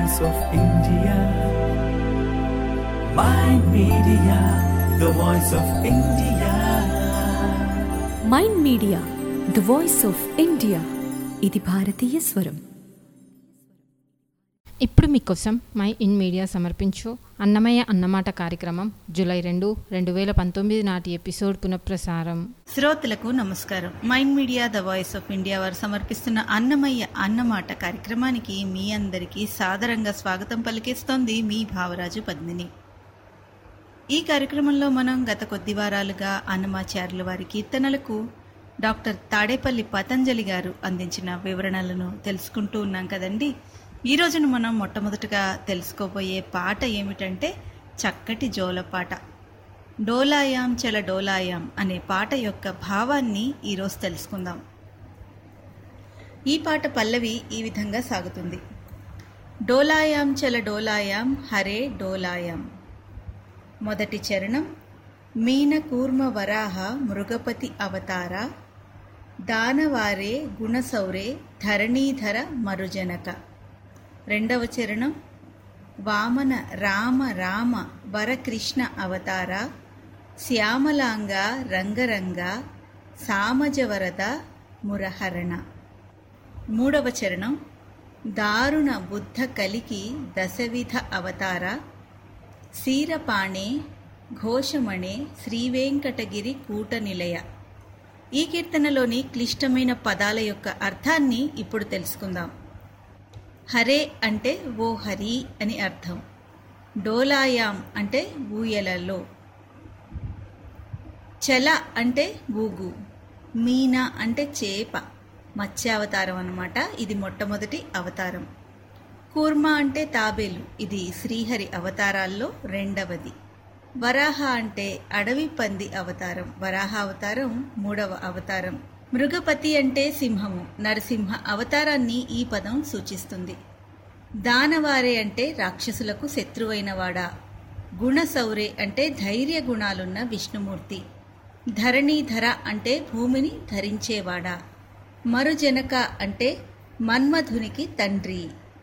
voice of India. Mind Media, the voice of India. Mind Media the voice of India ఇది భారతీయ స్వరం ఇప్పుడు మీకోసం మై ఇన్ మీడియా సమర్పించు అన్నమయ్య అన్నమాట కార్యక్రమం జూలై రెండు రెండు వేల పంతొమ్మిది నాటి ఎపిసోడ్ పునఃప్రసారం శ్రోతలకు నమస్కారం Mind Media the voice of India వారు సమర్పిస్తున్న అన్నమయ్య అన్నమాట కార్యక్రమానికి మీ అందరికీ సాదరంగా స్వాగతం పలికిస్తోంది మీ భావరాజు పద్మిని ఈ కార్యక్రమంలో మనం గత కొద్ది వారాలుగా అన్నమాచార్యుల వారి కీర్తనలకు డాక్టర్ తాడేపల్లి పతంజలి గారు అందించిన వివరణలను తెలుసుకుంటూ ఉన్నాం కదండి ఈ రోజున మనం మొట్టమొదటగా తెలుసుకోబోయే పాట ఏమిటంటే చక్కటి జోలపాట డోలాయాం చల డోలాయాం అనే పాట యొక్క భావాన్ని ఈరోజు తెలుసుకుందాం ఈ పాట పల్లవి ఈ విధంగా సాగుతుంది డోలాయాం చల డోలాయాం హరే డోలాయాం మొదటి చరణం మీన కూర్మ వరాహ మృగపతి అవతార దానవారే గుణసౌరే ధరణీధర మరుజనక రెండవ చరణం వామన రామ రామ వరకృష్ణ అవతార శ్యామలాంగ రంగరంగ సామజవరద మురహరణ మూడవ చరణం దారుణ బుద్ధ కలికి దశవిధ అవతార సీరపాణే ఘోషమణే శ్రీవేంకటగిరి కూట నిలయ ఈ కీర్తనలోని క్లిష్టమైన పదాల యొక్క అర్థాన్ని ఇప్పుడు తెలుసుకుందాం హరే అంటే ఓ హరి అని అర్థం డోలాయాం అంటే ఊయలలో చల అంటే ఊగు మీనా అంటే చేప మత్స్యావతారం అన్నమాట ఇది మొట్టమొదటి అవతారం కూర్మ అంటే తాబేలు ఇది శ్రీహరి అవతారాల్లో రెండవది వరాహ అంటే అడవి పంది అవతారం వరాహ అవతారం మూడవ అవతారం మృగపతి అంటే సింహము నరసింహ అవతారాన్ని ఈ పదం సూచిస్తుంది దానవారే అంటే రాక్షసులకు శత్రువైనవాడా గుణసౌరే అంటే ధైర్య గుణాలున్న విష్ణుమూర్తి ధరణీధర అంటే భూమిని ధరించేవాడా మరుజనక అంటే మన్మధునికి తండ్రి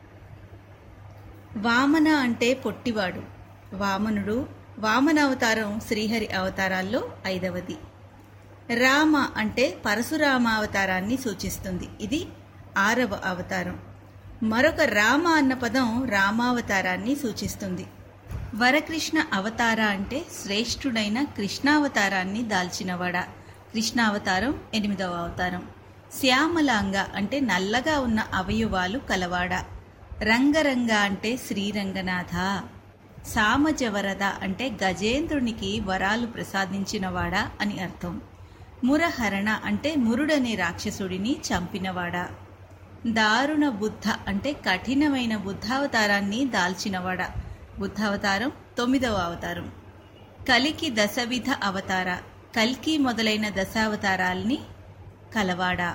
వామన అంటే పొట్టివాడు వామనుడు వామన అవతారం శ్రీహరి అవతారాల్లో ఐదవది రామ అంటే పరశురామ అవతారాన్ని సూచిస్తుంది ఇది ఆరవ అవతారం మరొక రామ అన్న పదం రామావతారాన్ని సూచిస్తుంది వరకృష్ణ అవతార అంటే శ్రేష్ఠుడైన కృష్ణావతారాన్ని దాల్చినవాడా కృష్ణావతారం ఎనిమిదవ అవతారం శ్యామలాంగ అంటే నల్లగా ఉన్న అవయవాలు కలవాడా రంగరంగ అంటే శ్రీరంగనాథ సామజవరద అంటే గజేంద్రునికి వరాలు ప్రసాదించినవాడా అని అర్థం మురహరణ అంటే మురుడనే రాక్షసుడిని చంపినవాడా దారుణ బుద్ధ అంటే కఠినమైన బుద్ధావతారాన్ని దాల్చినవాడా బుద్ధావతారం తొమ్మిదవ అవతారం కలికి దశవిధ అవతార కల్కి మొదలైన దశావతారాల్ని కలవాడా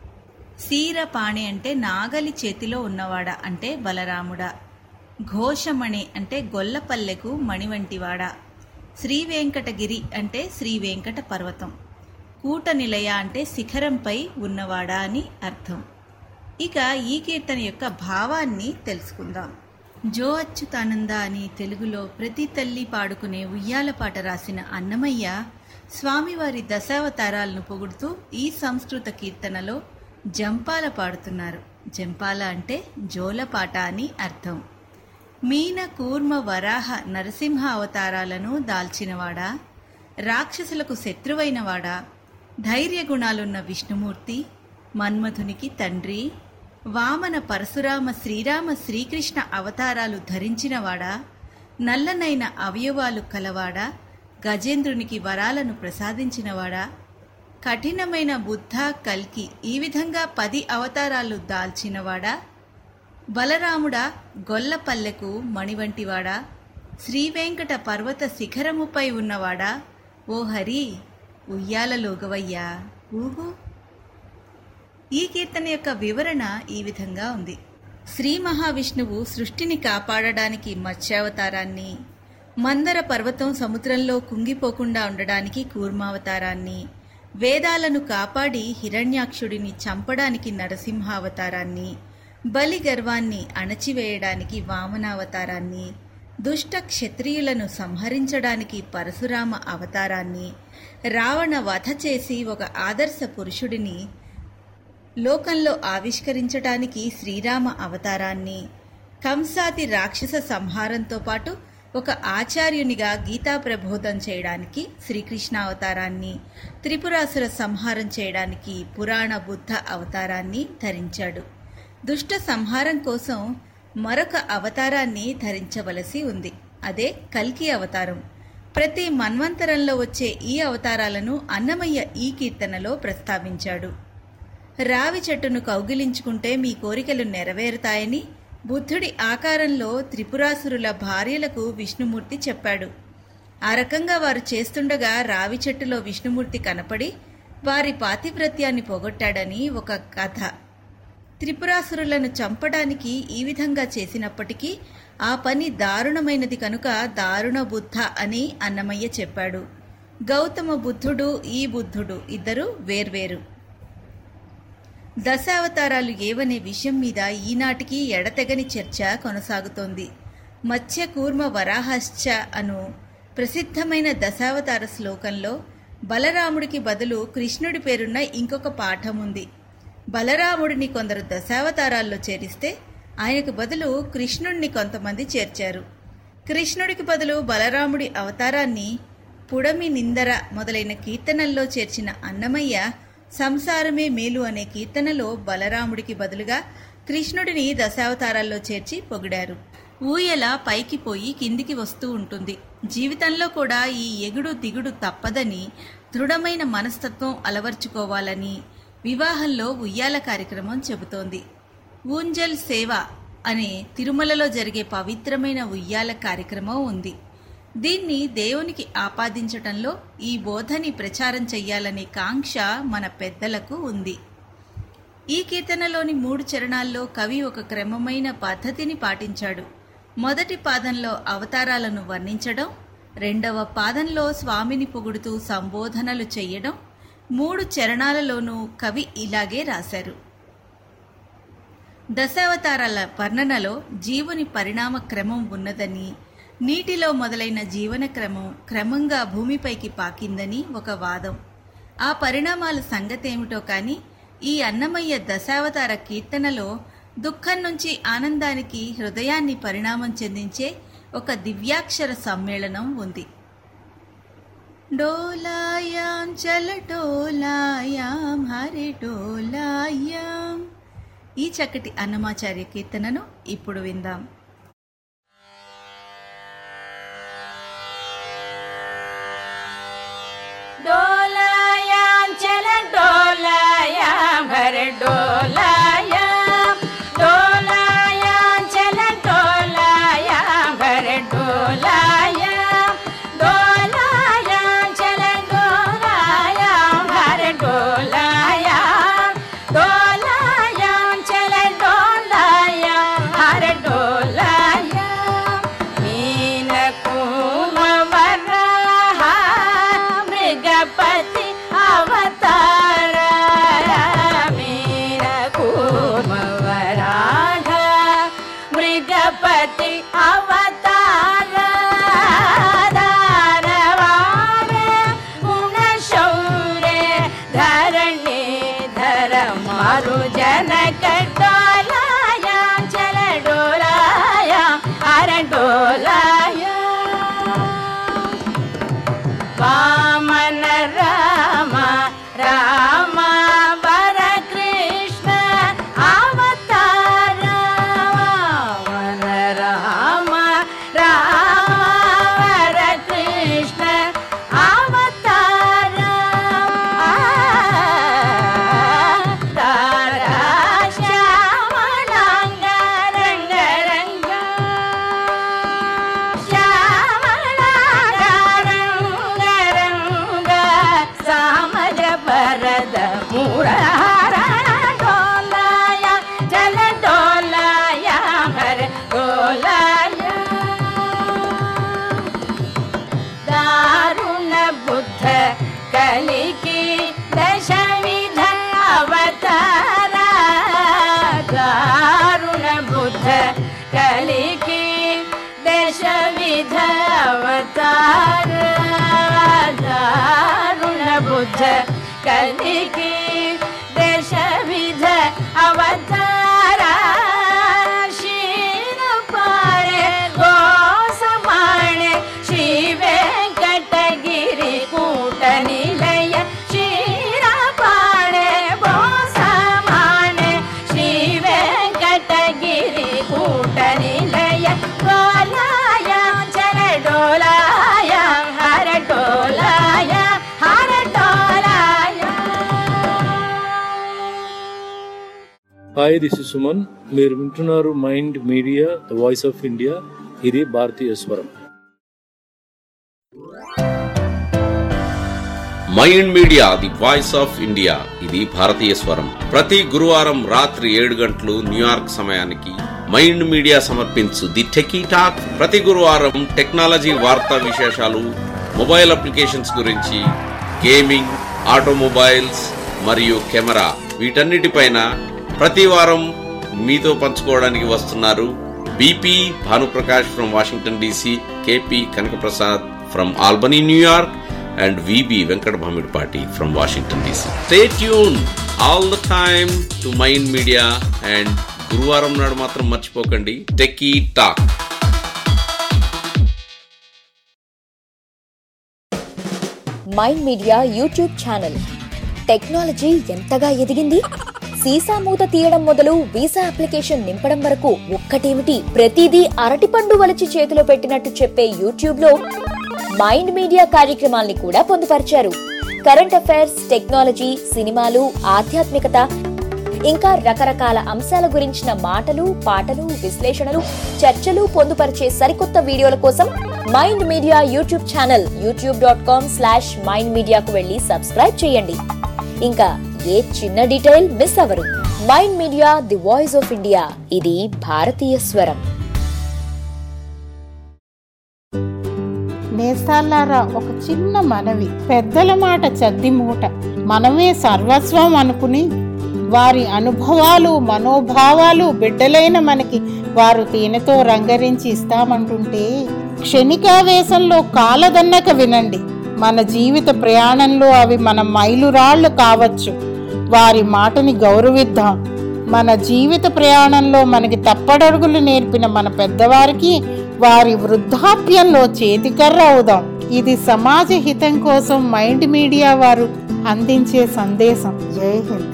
సీరపాణి అంటే నాగలి చేతిలో ఉన్నవాడా అంటే బలరాముడా ఘోషమణి అంటే గొల్లపల్లెకు మణి వంటివాడా శ్రీ వెంకటగిరి అంటే శ్రీ వెంకట పర్వతం కూట నిలయ అంటే శిఖరంపై ఉన్నవాడా అని అర్థం ఇక ఈ కీర్తన యొక్క భావాన్ని తెలుసుకుందాం జో అచ్యుతానంద అని తెలుగులో ప్రతి తల్లి పాడుకునే ఉయ్యాల పాట రాసిన అన్నమయ్య స్వామివారి దశావతారాలను పొగుడుతూ ఈ సంస్కృత కీర్తనలో జంపాల పాడుతున్నారు జంపాల అంటే జోలపాట అని అర్థం మీన కూర్మ వరాహ నరసింహ అవతారాలను దాల్చినవాడా రాక్షసులకు శత్రువైనవాడా ధైర్య గుణాలున్న విష్ణుమూర్తి మన్మధునికి తండ్రి వామన పరశురామ శ్రీరామ శ్రీకృష్ణ అవతారాలు ధరించినవాడా నల్లనైన అవయవాలు కలవాడా గజేంద్రునికి వరాలను ప్రసాదించినవాడా కఠినమైన బుద్ధ కల్కి ఈ విధంగా పది అవతారాలు దాల్చినవాడా బలరాముడా గొల్లపల్లెకు మణివంటివాడా శ్రీవేంకట పర్వత శిఖరముపై ఉన్నవాడా ఓ హరి ఉయ్యాలలోగవయ్యా ఊగు ఈ కీర్తన యొక్క వివరణ ఈ విధంగా ఉంది శ్రీ మహావిష్ణువు సృష్టిని కాపాడడానికి మత్స్యావతారాన్ని మందర పర్వతం సముద్రంలో కుంగిపోకుండా ఉండడానికి కూర్మావతారాన్ని వేదాలను కాపాడి హిరణ్యాక్షుడిని చంపడానికి నరసింహావతారాన్ని బలి గర్వాన్ని అణచివేయడానికి వామనావతారాన్ని దుష్ట క్షత్రియులను సంహరించడానికి పరశురామ అవతారాన్ని రావణ వధ చేసి ఒక ఆదర్శ పురుషుడిని లోకంలో ఆవిష్కరించడానికి శ్రీరామ అవతారాన్ని కంసాతి రాక్షస సంహారంతో పాటు ఒక ఆచార్యునిగా గీతా ప్రబోధం చేయడానికి శ్రీకృష్ణ అవతారాన్ని త్రిపురాసుర సంహారం చేయడానికి పురాణ బుద్ధ అవతారాన్ని ధరించాడు దుష్ట సంహారం కోసం మరొక అవతారాన్ని ధరించవలసి ఉంది అదే కల్కి అవతారం ప్రతి మన్వంతరంలో వచ్చే ఈ అవతారాలను అన్నమయ్య ఈ కీర్తనలో ప్రస్తావించాడు రావి చెట్టును కౌగిలించుకుంటే మీ కోరికలు నెరవేరుతాయని బుద్ధుడి ఆకారంలో త్రిపురాసురుల భార్యలకు విష్ణుమూర్తి చెప్పాడు ఆ రకంగా వారు చేస్తుండగా రావి చెట్టులో విష్ణుమూర్తి కనపడి వారి పాతివ్రత్యాన్ని పోగొట్టాడని ఒక కథ త్రిపురాసురులను చంపడానికి ఈ విధంగా చేసినప్పటికీ ఆ పని దారుణమైనది కనుక దారుణ బుద్ధ అని అన్నమయ్య చెప్పాడు గౌతమ బుద్ధుడు ఈ బుద్ధుడు ఇద్దరు వేర్వేరు దశావతారాలు ఏవనే విషయం మీద ఈనాటికి ఎడతెగని చర్చ కొనసాగుతోంది మత్స్య కూర్మ వరాహశ్చ అను ప్రసిద్ధమైన దశావతార శ్లోకంలో బలరాముడికి బదులు కృష్ణుడి పేరున్న ఇంకొక పాఠం ఉంది బలరాముడిని కొందరు దశావతారాల్లో చేరిస్తే ఆయనకు బదులు కృష్ణుడిని కొంతమంది చేర్చారు కృష్ణుడికి బదులు బలరాముడి అవతారాన్ని పుడమి నిందర మొదలైన కీర్తనల్లో చేర్చిన అన్నమయ్య సంసారమే మేలు అనే కీర్తనలో బలరాముడికి బదులుగా కృష్ణుడిని దశావతారాల్లో చేర్చి పొగిడారు ఊయల పైకి పోయి కిందికి వస్తూ ఉంటుంది జీవితంలో కూడా ఈ ఎగుడు దిగుడు తప్పదని దృఢమైన మనస్తత్వం అలవర్చుకోవాలని వివాహంలో ఉయ్యాల కార్యక్రమం చెబుతోంది ఊంజల్ సేవ అనే తిరుమలలో జరిగే పవిత్రమైన ఉయ్యాల కార్యక్రమం ఉంది దీన్ని దేవునికి ఆపాదించటంలో ఈ బోధని ప్రచారం చెయ్యాలనే కాంక్ష మన పెద్దలకు ఉంది ఈ కీర్తనలోని మూడు చరణాల్లో కవి ఒక క్రమమైన పద్ధతిని పాటించాడు మొదటి పాదంలో అవతారాలను వర్ణించడం రెండవ పాదంలో స్వామిని పొగుడుతూ సంబోధనలు చెయ్యడం మూడు చరణాలలోనూ కవి ఇలాగే రాశారు దశావతారాల వర్ణనలో జీవుని పరిణామ క్రమం ఉన్నదని నీటిలో మొదలైన జీవన క్రమం క్రమంగా భూమిపైకి పాకిందని ఒక వాదం ఆ పరిణామాల సంగతేమిటో కానీ ఈ అన్నమయ్య దశావతార కీర్తనలో దుఃఖం నుంచి ఆనందానికి హృదయాన్ని పరిణామం చెందించే ఒక దివ్యాక్షర సమ్మేళనం ఉంది డోలాయాం చల డోలాయాం హరి డోలాయాం ఈ చక్కటి అన్నమాచార్య కీర్తనను ఇప్పుడు విందాం डोलायां चल डोलायां भर डोलायां डोलायां चल डोलायां भर डोलायां डोलायां चल डोलायां भर डोलायां डोलायां चल डोलायां भर डोलायां मीन कुमवराह मृगपति अवतार मीन कुमवराह मृगपति अवतार दानवार गुणशौर्य धरणे धर मारु जनक डोलाया चल डोलाया अरे डोलाया वामन राम राम वर कृष्ण अवतार वामन राम राम वर कृष्ण अवतार तारा श्यामलांग रंग रंग శ్యామళారంగ సామజ పరద మురార డోలాయ జల డోలాయ హర డోలాయ దారుణ బుద్ధ కలికి దశ విధ అవతార దారుణ అవతార దారుణ బుద్ధ కలికి దేశ విధ అవతార శీన పాడే గోసమాణೆ శ్రీ వెంకటగిరి కూట నిలయ క్షీర పాడే గోసమాణೆ శ్రీ వెంకటగిరి కూట నిలయ డోలాయ చర డోలాయ హర డోలాయ హర డోలాయ హాయ్ దిస్ ఇస్ సుమన్ మీరు వింటున్నారు Mind Media the voice of India ఇది భారతీయ స్వరం Mind Media the voice of India ఇది భారతీయ స్వరం ప్రతి గురువారం రాత్రి ఏడు గంటలు న్యూయార్క్ సమయానికి మైండ్ మీడియా సమర్పించు ది టెకీ టాక్ ప్రతి గురువారం టెక్నాలజీ వార్తా విశేషాలు మొబైల్ అప్లికేషన్స్ గురించి గేమింగ్ ఆటోమొబైల్స్ మరియు కెమెరా వీటన్నిటిపైన ప్రతి వారం మీతో పంచుకోవడానికి వస్తున్నారు BP Bhanuprakash from Washington DC KP Kanakaprasad from Albany New York and VB Venkat Bhamidpati from Washington DC. Stay tuned all the time to Mind Media and గురువారం నాడు మాత్రం మర్చిపోకండి techie talk Mind Media YouTube channel technology ఎంతగా ఎదిగింది సీసా మూత తీయడం మొదలు వీసా అప్లికేషన్ నింపడం వరకు ఒక్కటేమిటి ప్రతిదీ అరటిపండు వలిచి చేతిలో పెట్టినట్టు చెప్పే యూట్యూబ్ లో మైండ్ మీడియా కార్యక్రమాల్ని కూడా పొందుపరిచారు కరెంట్ అఫైర్స్ టెక్నాలజీ సినిమాలు ఆధ్యాత్మికత ఇంకా రకరకాల అంశాల గురించిన మాటలు పాటలు విశ్లేషణలు చర్చలు పొందుపరిచే సరికొత్త వీడియోల కోసం Mind Media YouTube channel YouTube dot com slash Mind మీడియాకు వెళ్ళి సబ్స్క్రైబ్ చేయండి ఇంకా ఏ చిన్న డీటెయిల్ మిస్ అవరు Mind Media the voice of India ఇది భారతీయ స్వరం నేస్తాలారా ఒక చిన్న మనవి పెద్దల మాట చద్ది మూట మనమే సర్వస్వం అనుకుని వారి అనుభవాలు మనోభావాలు బిడ్డలైన మనకి వారు తేనెతో రంగరించి ఇస్తామంటుంటే క్షణికావేశంలో కాలదన్నక వినండి మన జీవిత ప్రయాణంలో అవి మన మైలురాళ్ళు కావచ్చు వారి మాటని గౌరవిద్దాం మన జీవిత ప్రయాణంలో మనకి తప్పడరుగులు నేర్పిన మన పెద్దవారికి వారి వృద్ధాప్యంలో చేతికర్ర అవుదాం ఇది సమాజ హితం కోసం మైండ్ మీడియా వారు అందించే సందేశం జై హింద్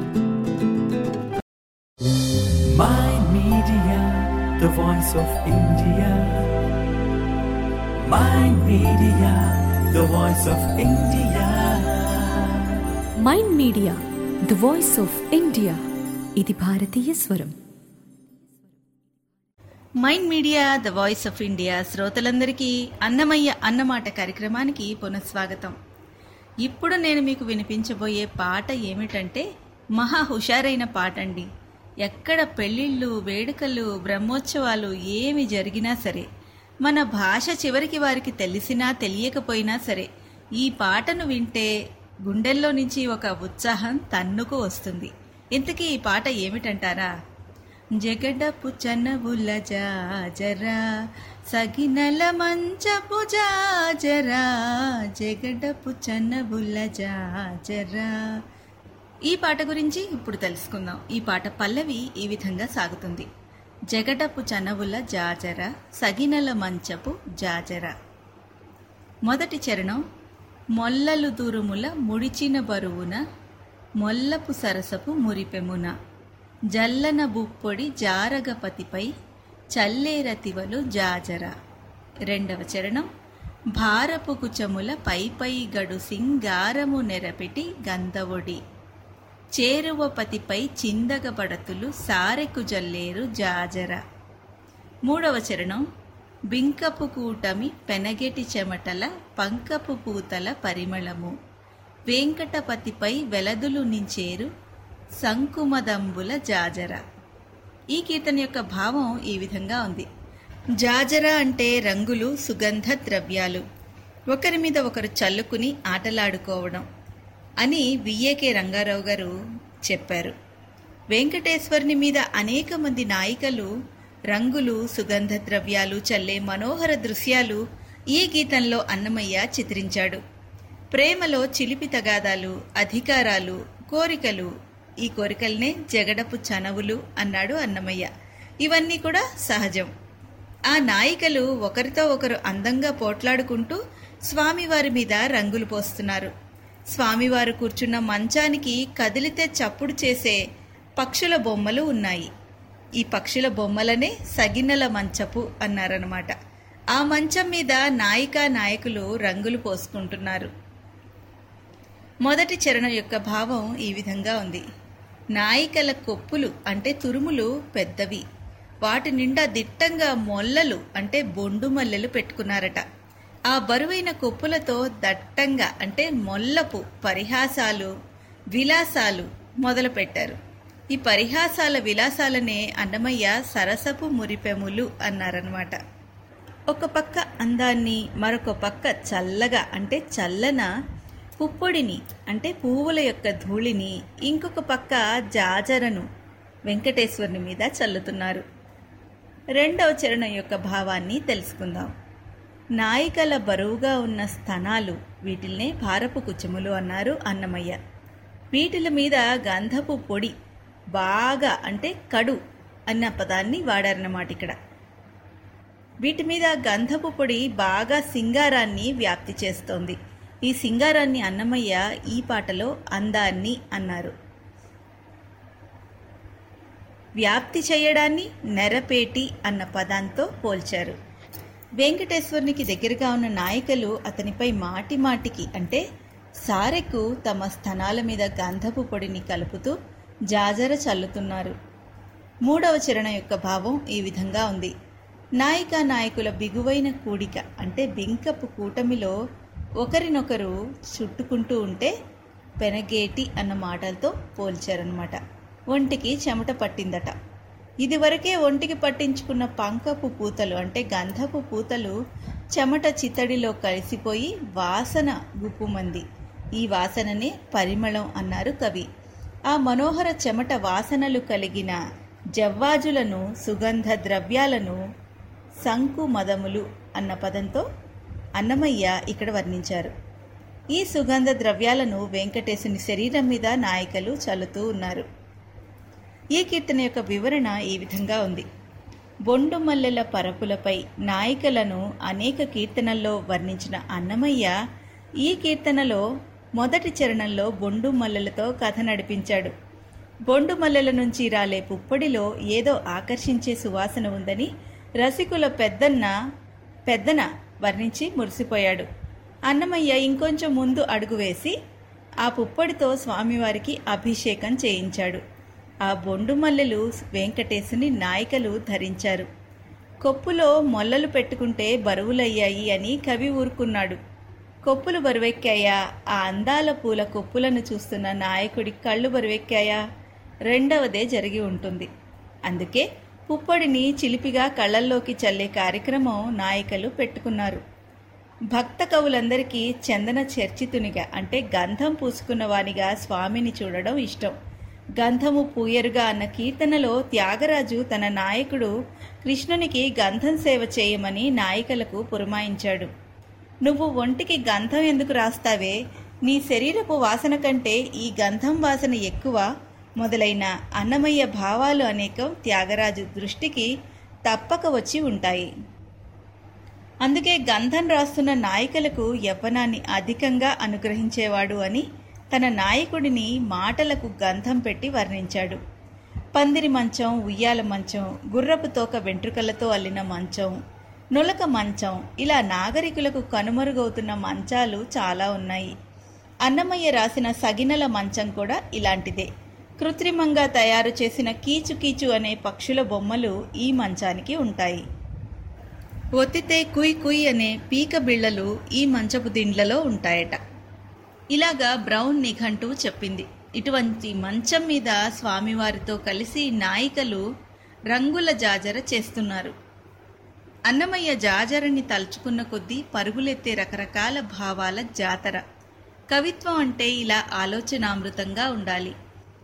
Mind Media, the voice of India. Mind Media, the voice of India. Mind Media the voice of India ఇది భారతీయ స్వరం Mind Media the voice of India శ్రోతలందరికీ అన్నమయ్య అన్నమాట కార్యక్రమానికి పునఃస్వాగతం ఇప్పుడు నేను మీకు వినిపించబోయే పాట ఏమిటంటే మహా హుషారైన పాట అండి ఎక్కడ పెళ్ళిళ్ళు వేడుకలు బ్రహ్మోత్సవాలు ఏమి జరిగినా సరే మన భాష చివరికి వారికి తెలిసినా తెలియకపోయినా సరే ఈ పాటను వింటే గుండెల్లో నుంచి ఒక ఉత్సాహం తన్నుకు వస్తుంది ఇంతకీ ఈ పాట ఏమిటంటారా జగడపు చనవుల జాజరా సగినల మంచపు జాజరా జగడపు చనవుల జాజరా ఈ పాట గురించి ఇప్పుడు తెలుసుకుందాం ఈ పాట పల్లవి ఈ విధంగా సాగుతుంది జగడపు చనవుల జాజర సగినల మంచపు జాజర మొదటి చరణం మొల్లలు దురుముల ముడిచిన బరువున మొల్లపు సరసపు మురిపెమున జల్లన బుప్పొడి జారగపతిపై చల్లేరతివలు జాజర రెండవ చరణం భారపు కుచముల పైపై గడు సింగారము నెరపెటి గంధవొడి చేరువపతిపై చిందగబడతులు సారెకు జల్లేరు జాజర మూడవ చరణం బింకపు కూటమి పెనగెటి చెమటల పంకపు పూతల పరిమళము వెంకటపతిపై వెలదులు నించేరు సంకుమదంబుల జాజర ఈ కీర్తన యొక్క భావం ఈ విధంగా ఉంది జాజర అంటే రంగులు సుగంధ ద్రవ్యాలు ఒకరి మీద ఒకరు చల్లుకుని ఆటలాడుకోవడం అని విఏకే రంగారావు గారు చెప్పారు వెంకటేశ్వరుని మీద అనేక మంది నాయికలు రంగులు సుగంధ ద్రవ్యాలు చల్లే మనోహర దృశ్యాలు ఈ గీతంలో అన్నమయ్య చిత్రించాడు ప్రేమలో చిలిపి తగాదాలు అధికారాలు కోరికలు ఈ కోరికల్నే జగడపు చనవులు అన్నాడు అన్నమయ్య ఇవన్నీ కూడా సహజం ఆ నాయికలు ఒకరితో ఒకరు అందంగా పోట్లాడుకుంటూ స్వామివారి మీద రంగులు పోస్తున్నారు స్వామివారు కూర్చున్న మంచానికి కదిలితే చప్పుడు చేసే పక్షుల బొమ్మలు ఉన్నాయి ఈ పక్షుల బొమ్మలనే సగిన్నెల మంచపు అన్నారనమాట ఆ మంచం మీద నాయికా నాయకులు రంగులు పోసుకుంటున్నారు మొదటి చరణం యొక్క భావం ఈ విధంగా ఉంది నాయికల కొప్పులు అంటే తురుములు పెద్దవి వాటి నిండా దిట్టంగా మొల్లలు అంటే బొండు మల్లెలు పెట్టుకున్నారట ఆ బరువైన కొప్పులతో దట్టంగా అంటే మొల్లపు పరిహాసాలు విలాసాలు మొదలుపెట్టారు ఈ పరిహాసాల విలాసాలనే అన్నమయ్య సరసపు మురిపెములు అన్నారనమాట ఒక పక్క అందాన్ని మరొక పక్క చల్లగా అంటే చల్లన పుప్పొడిని అంటే పువ్వుల యొక్క ధూళిని ఇంకొక పక్క జాజరను వెంకటేశ్వరుని మీద చల్లుతున్నారు రెండవ చరణం యొక్క భావాన్ని తెలుసుకుందాం నాయికల బరువుగా ఉన్న స్థనాలు వీటిల్నే భారపు కుచములు అన్నారు అన్నమయ్య వీటిల మీద గంధపు పొడి బాగా అంటే కడు అన్న పదాన్ని వాడారన్నమాట ఇక్కడ వీటి మీద గంధపు పొడి బాగా సింగారాన్ని వ్యాప్తి చేస్తోంది ఈ సింగారాన్ని అన్నమయ్య ఈ పాటలో అందాన్ని అన్నారు వ్యాప్తి చేయడాన్ని నెరపేటి అన్న పదంతో పోల్చారు వెంకటేశ్వరునికి దగ్గరగా ఉన్న నాయకులు అతనిపై మాటి మాటికి అంటే సారెకు తమ స్థనాల మీద గంధపు పొడిని కలుపుతూ జాజర చల్లుతున్నారు మూడవ చరణం యొక్క భావం ఈ విధంగా ఉంది నాయికా నాయకుల బిగువైన కూడిక అంటే బింకపు కూటమిలో ఒకరినొకరు చుట్టుకుంటూ ఉంటే పెనగేటి అన్న మాటలతో పోల్చారనమాట ఒంటికి చెమట పట్టిందట ఇదివరకే ఒంటికి పట్టించుకున్న పంకపు పూతలు అంటే గంధపు పూతలు చెమట చిత్తడిలో కలిసిపోయి వాసన గుప్పుమంది ఈ వాసననే పరిమళం అన్నారు కవి ఆ మనోహర చెమట వాసనలు కలిగిన జవ్వాజులను సుగంధ ద్రవ్యాలను సంకు మదములు అన్న పదంతో అన్నమయ్య ఇక్కడ వర్ణించారు ఈ సుగంధ ద్రవ్యాలను వెంకటేశుని శరీరం మీద నాయకులు చల్లుతూ ఉన్నారు ఈ కీర్తన యొక్క వివరణ ఈ విధంగా ఉంది బొండు మల్లెల పరపులపై నాయికలను అనేక కీర్తనల్లో వర్ణించిన అన్నమయ్య ఈ కీర్తనలో మొదటి చరణంలో బొండు మల్లెలతో కథ నడిపించాడు బొండు మల్లెల నుంచి రాలే పుప్పడిలో ఏదో ఆకర్షించే సువాసన ఉందని రసికుల పెద్దన్న పెద్దన వర్ణించి మురిసిపోయాడు అన్నమయ్య ఇంకొంచెం ముందు అడుగు వేసి ఆ పుప్పడితో స్వామివారికి అభిషేకం చేయించాడు ఆ బొండు మల్లెలు వెంకటేశుని నాయికలు ధరించారు కొప్పులో మొల్లలు పెట్టుకుంటే బరువులయ్యాయి అని కవి ఊరుకున్నాడు కొప్పులు బరువెక్కాయా ఆ అందాల పూల కొప్పులను చూస్తున్న నాయకుడి కళ్ళు బరువెక్కాయా రెండవదే జరిగి ఉంటుంది అందుకే పుప్పొడిని చిలిపిగా కళ్ళల్లోకి చల్లే కార్యక్రమం నాయకులు పెట్టుకున్నారు భక్త కవులందరికీ చందన చర్చితునిగా అంటే గంధం పూసుకున్న వానిగా స్వామిని చూడడం ఇష్టం గంధము పూయరుగా అన్న కీర్తనలో త్యాగరాజు తన నాయకుడు కృష్ణునికి గంధం సేవ చేయమని నాయికలకు పురమాయించాడు నువ్వు ఒంటికి గంధం ఎందుకు రాస్తావే నీ శరీరపు వాసన కంటే ఈ గంధం వాసన ఎక్కువ మొదలైన అన్నమయ్య భావాలు అనేకం త్యాగరాజు దృష్టికి తప్పక వచ్చి ఉంటాయి అందుకే గంధం రాస్తున్న నాయకులకు యవ్వనాన్ని అధికంగా అనుగ్రహించేవాడు అని తన నాయకుడిని మాటలకు గంధం పెట్టి వర్ణించాడు పందిరి మంచం ఉయ్యాల మంచం గుర్రపు తోక వెంట్రుకలతో అల్లిన మంచం నులక మంచం ఇలా నాగరికులకు కనుమరుగవుతున్న మంచాలు చాలా ఉన్నాయి అన్నమయ్య రాసిన సగినల మంచం కూడా ఇలాంటిదే కృత్రిమంగా తయారు చేసిన కీచు కీచు అనే పక్షుల బొమ్మలు ఈ మంచానికి ఉంటాయి ఒత్తితే కుయ్ కుయ్ అనే పీక బిళ్ళలు ఈ మంచపు దిండ్లలో ఉంటాయట ఇలాగా బ్రౌన్ నిఘంటు చెప్పింది ఇటువంటి మంచం మీద స్వామివారితో కలిసి నాయికలు రంగుల జాజర చేస్తున్నారు అన్నమయ్య జాజరని తలుచుకున్న కొద్దీ పరుగులెత్తే రకరకాల భావాల జాతర కవిత్వం అంటే ఇలా ఆలోచనామృతంగా ఉండాలి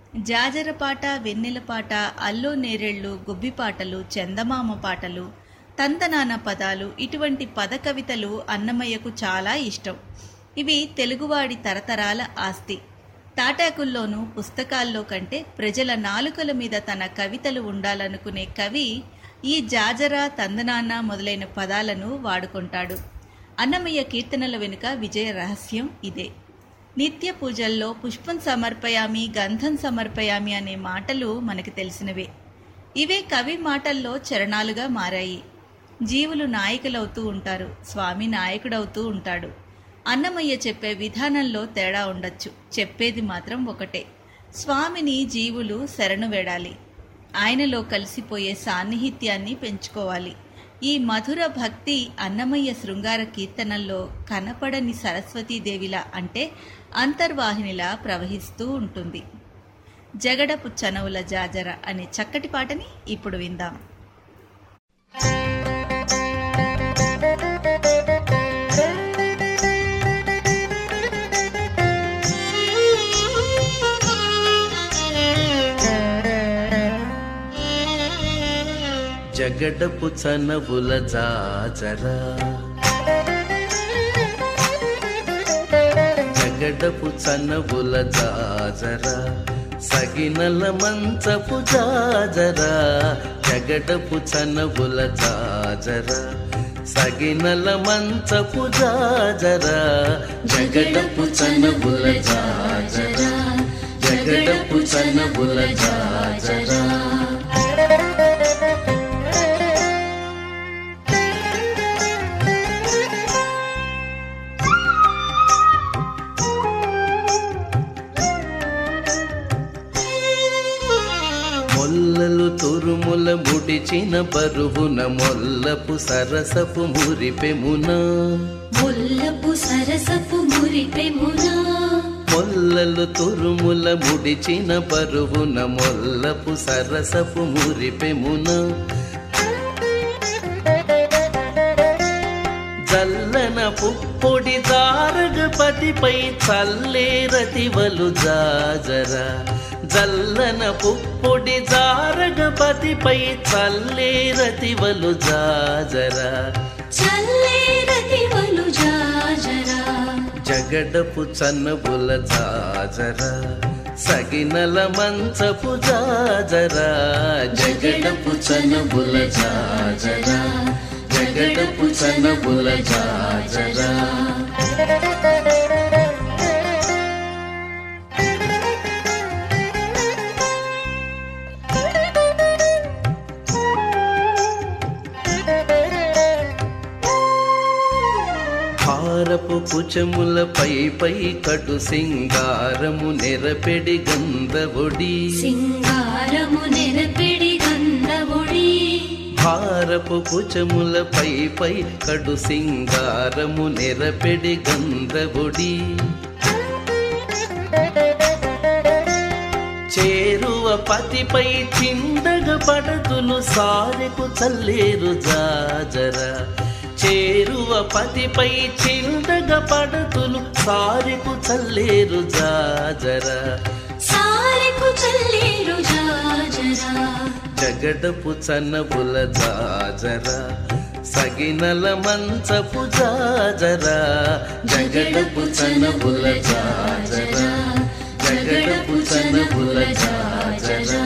జాజర పాట వెన్నెల పాట అల్లో నేరేళ్ళు గుబ్బి పాటలు చందమామ పాటలు తందనాన పదాలు ఇటువంటి పద కవితలు అన్నమయ్యకు చాలా ఇష్టం ఇవి తెలుగువాడి తరతరాల ఆస్తి తాటాకుల్లోనూ పుస్తకాల్లో కంటే ప్రజల నాలుకల మీద తన కవితలు ఉండాలనుకునే కవి ఈ జాజర తందనాన మొదలైన పదాలను వాడుకుంటాడు అన్నమయ్య కీర్తనల వెనుక విజయ రహస్యం ఇదే నిత్య పూజల్లో పుష్పం సమర్పయామి గంధం సమర్పయామి అనే మాటలు మనకు తెలిసినవే ఇవే కవి మాటల్లో చరణాలుగా మారాయి జీవులు నాయకులవుతూ ఉంటారు స్వామి నాయకుడవుతూ ఉంటాడు అన్నమయ్య చెప్పే విధానంలో తేడా ఉండొచ్చు చెప్పేది మాత్రం ఒకటే స్వామిని జీవులు శరణు వేడాలి ఆయనలో కలిసిపోయే సాన్నిహిత్యాన్ని పెంచుకోవాలి ఈ మధుర భక్తి అన్నమయ్య శృంగార కీర్తనల్లో కనపడని సరస్వతీదేవిలా అంటే అంతర్వాహినిలా ప్రవహిస్తూ ఉంటుంది జగడపు చనవుల జాజర అనే చక్కటి పాటని ఇప్పుడు విందాం జగడపు చనవుల జాజరా జగడపు చనవుల జాజరా సగినల మంచపు జాజరా జగడపు చనవుల జాజరా సగినల మంచపు జాజరా జగడపు చనవుల జాజరా జగడపు చనవుల జాజరా మొల్లలు తురుముల ముడిచిన బరువున మొల్లపు సరసపు మురిపెమున ముల్లపు సరసపు మురిపెమునా మొల్లలు తురుముల ముడిచిన బరువున మొల్లపు సరసపు మురిపెమున జల్లన పుప్పొడి దారగపతిపై చల్లేరతివలు జాజరా జల్లన పుప్పొడి జారగపతిపై చల్లేరతివలు జాజరా చల్లేరతివలు జాజరా జగడపు చన్నబుల జాజరా సగినల మంచపు జాజరా జగడపు చనబుల జాజరా జగడపు చనబుల జాజరా హారపు కుచముల పై పై కటు సింగారము నెరపెడి గంధవొడి సింగారము నెరపెడి గంధవుడి హారపు కుచముల పై పై కడు సింగారము నెరపెడి గంధవొడి చేరువ పతిపై చిందగ పడతులు సారెకు చల్లేరు జాజరా చేరువ పతిపై చిందగ పడతులు సారెకు చల్లేరు జాజరా సారెకు చల్లేరు జాజరా జగడపు చన్నబుల జాజరా సగినల మంచపు జాజరా జగడపు చన్నబుల జాజరా జగడపు చన్నబుల జాజరా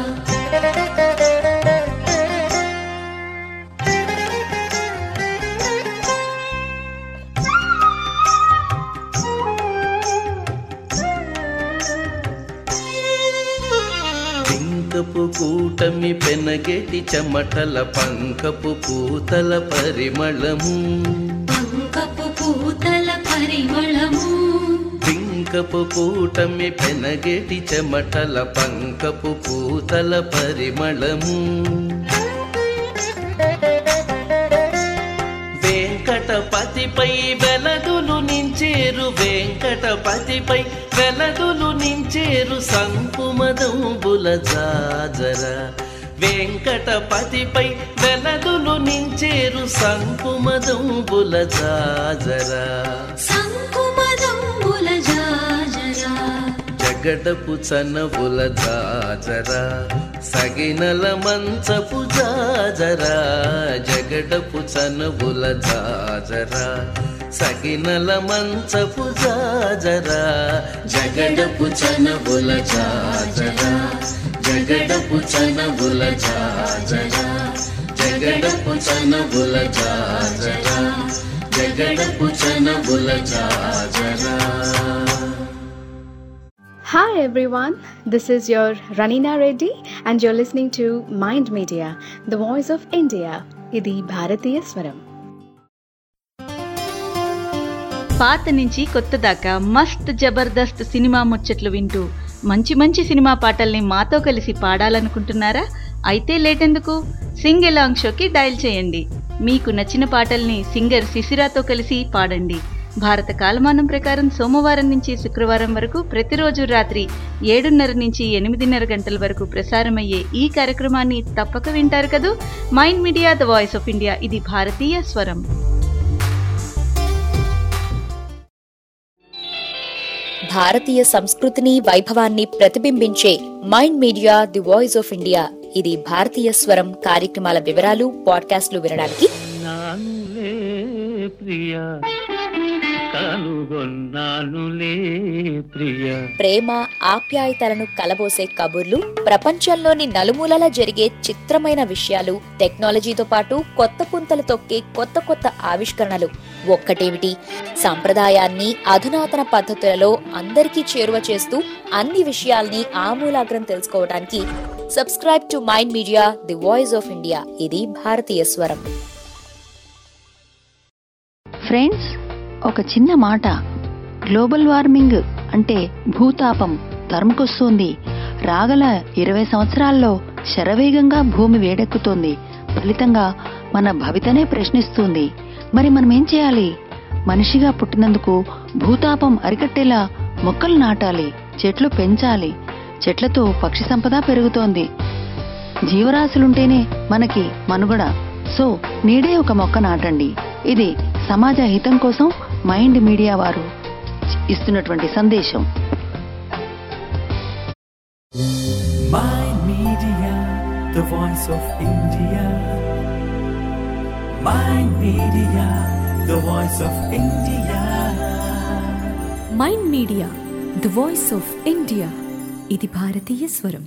పింకపు కూటమి పెనగెటి చెమటల పంకపు పూతల పరిమళము పంకపు పూతల పరిమళము పింకపు కూటమి పెనగెటి చెమటల పంకపు పూతల పరిమళము వెంకటపతిపై వెలదులు నించేరు వెంకటపతిపై వెలదులు నించేరు సంకుమదంబుల జాజర వెంకటపతిపై వెలదులు నించేరు సంకుమదంబుల జాజర సంకుమదంబుల జాజరా జగడపు చనవుల జాజరా సగినల మంచపు జాజరా జగడపు చనవుల జాజరా సగినల మంచపు జాజరా జగడపు చనవుల జాజరా జగడపు చనవుల జాజరా జగడపు చనవుల జాజరా జగడపు చనవుల జాజరా Hi everyone, this is your Ranina Reddy and you're listening to Mind Media, the voice of India. ఇది భారతీయ స్వరం పాత నుంచి కొత్త దాకా మస్త్ జబర్దస్త్ సినిమా ముచ్చట్లు వింటూ మంచి మంచి సినిమా పాటల్ని మాతో కలిసి పాడాలనుకుంటున్నారా అయితే లేటెందుకు సింగ్ ఎలాంగ్ షోకి డయల్ చేయండి మీకు నచ్చిన పాటల్ని సింగర్ శిశిరాతో కలిసి పాడండి భారత కాలమానం ప్రకారం సోమవారం నుంచి శుక్రవారం వరకు ప్రతిరోజు రాత్రి ఏడున్నర నుంచి ఎనిమిదిన్నర గంటల వరకు ప్రసారమయ్యే ఈ కార్యక్రమాన్ని తప్పక వింటారు కదూ Mind Media the voice of India ఇది భారతీయ స్వరం భారతీయ సంస్కృతిని వైభవాన్ని ప్రతిబింబించే Mind Media the voice of India ఇది భారతీయ స్వరం కార్యక్రమాల వివరాలు పాడ్కాస్ట్లు వినడానికి నానులే ప్రియ కనుగొన్నానులే ప్రియ ప్రేమ ఆప్యాయతలను కలబోసే కబుర్లు ప్రపంచంలోని నలుమూలలా జరిగే చిత్రమైన విషయాలు టెక్నాలజీతో పాటు కొత్త పుంతలు తొక్కే కొత్త కొత్త ఆవిష్కరణలు ఒక్కటేమిటి సంప్రదాయాన్ని అధునాతన పద్ధతులలో అందరికీ చేరువ చేస్తూ అన్ని విషయాల్ని ఆమూలాగ్రం తెలుసుకోవడానికి subscribe to Mind Media the voice of India ఇది భారతీయ స్వరం ఫ్రెండ్స్ ఒక చిన్న మాట గ్లోబల్ వార్మింగ్ అంటే భూతాపం తరుముకొస్తోంది రాగల ఇరవై సంవత్సరాల్లో శరవేగంగా భూమి వేడెక్కుతోంది ఫలితంగా మన భవితనే ప్రశ్నిస్తుంది మరి మనం ఏం చేయాలి మనిషిగా పుట్టినందుకు భూతాపం అరికట్టేలా మొక్కలు నాటాలి చెట్లు పెంచాలి చెట్లతో పక్షి సంపద పెరుగుతోంది జీవరాశులుంటేనే మనకి మనుగడ సో నీడే ఒక మొక్క నాటండి ఇది సమాజ హితం కోసం మైండ్ మీడియా వారు ఇస్తున్నటువంటి సందేశం Mind Media, the voice of India. Mind Media, the voice of India. Mind Media the voice of India ఇది భారతీయ స్వరం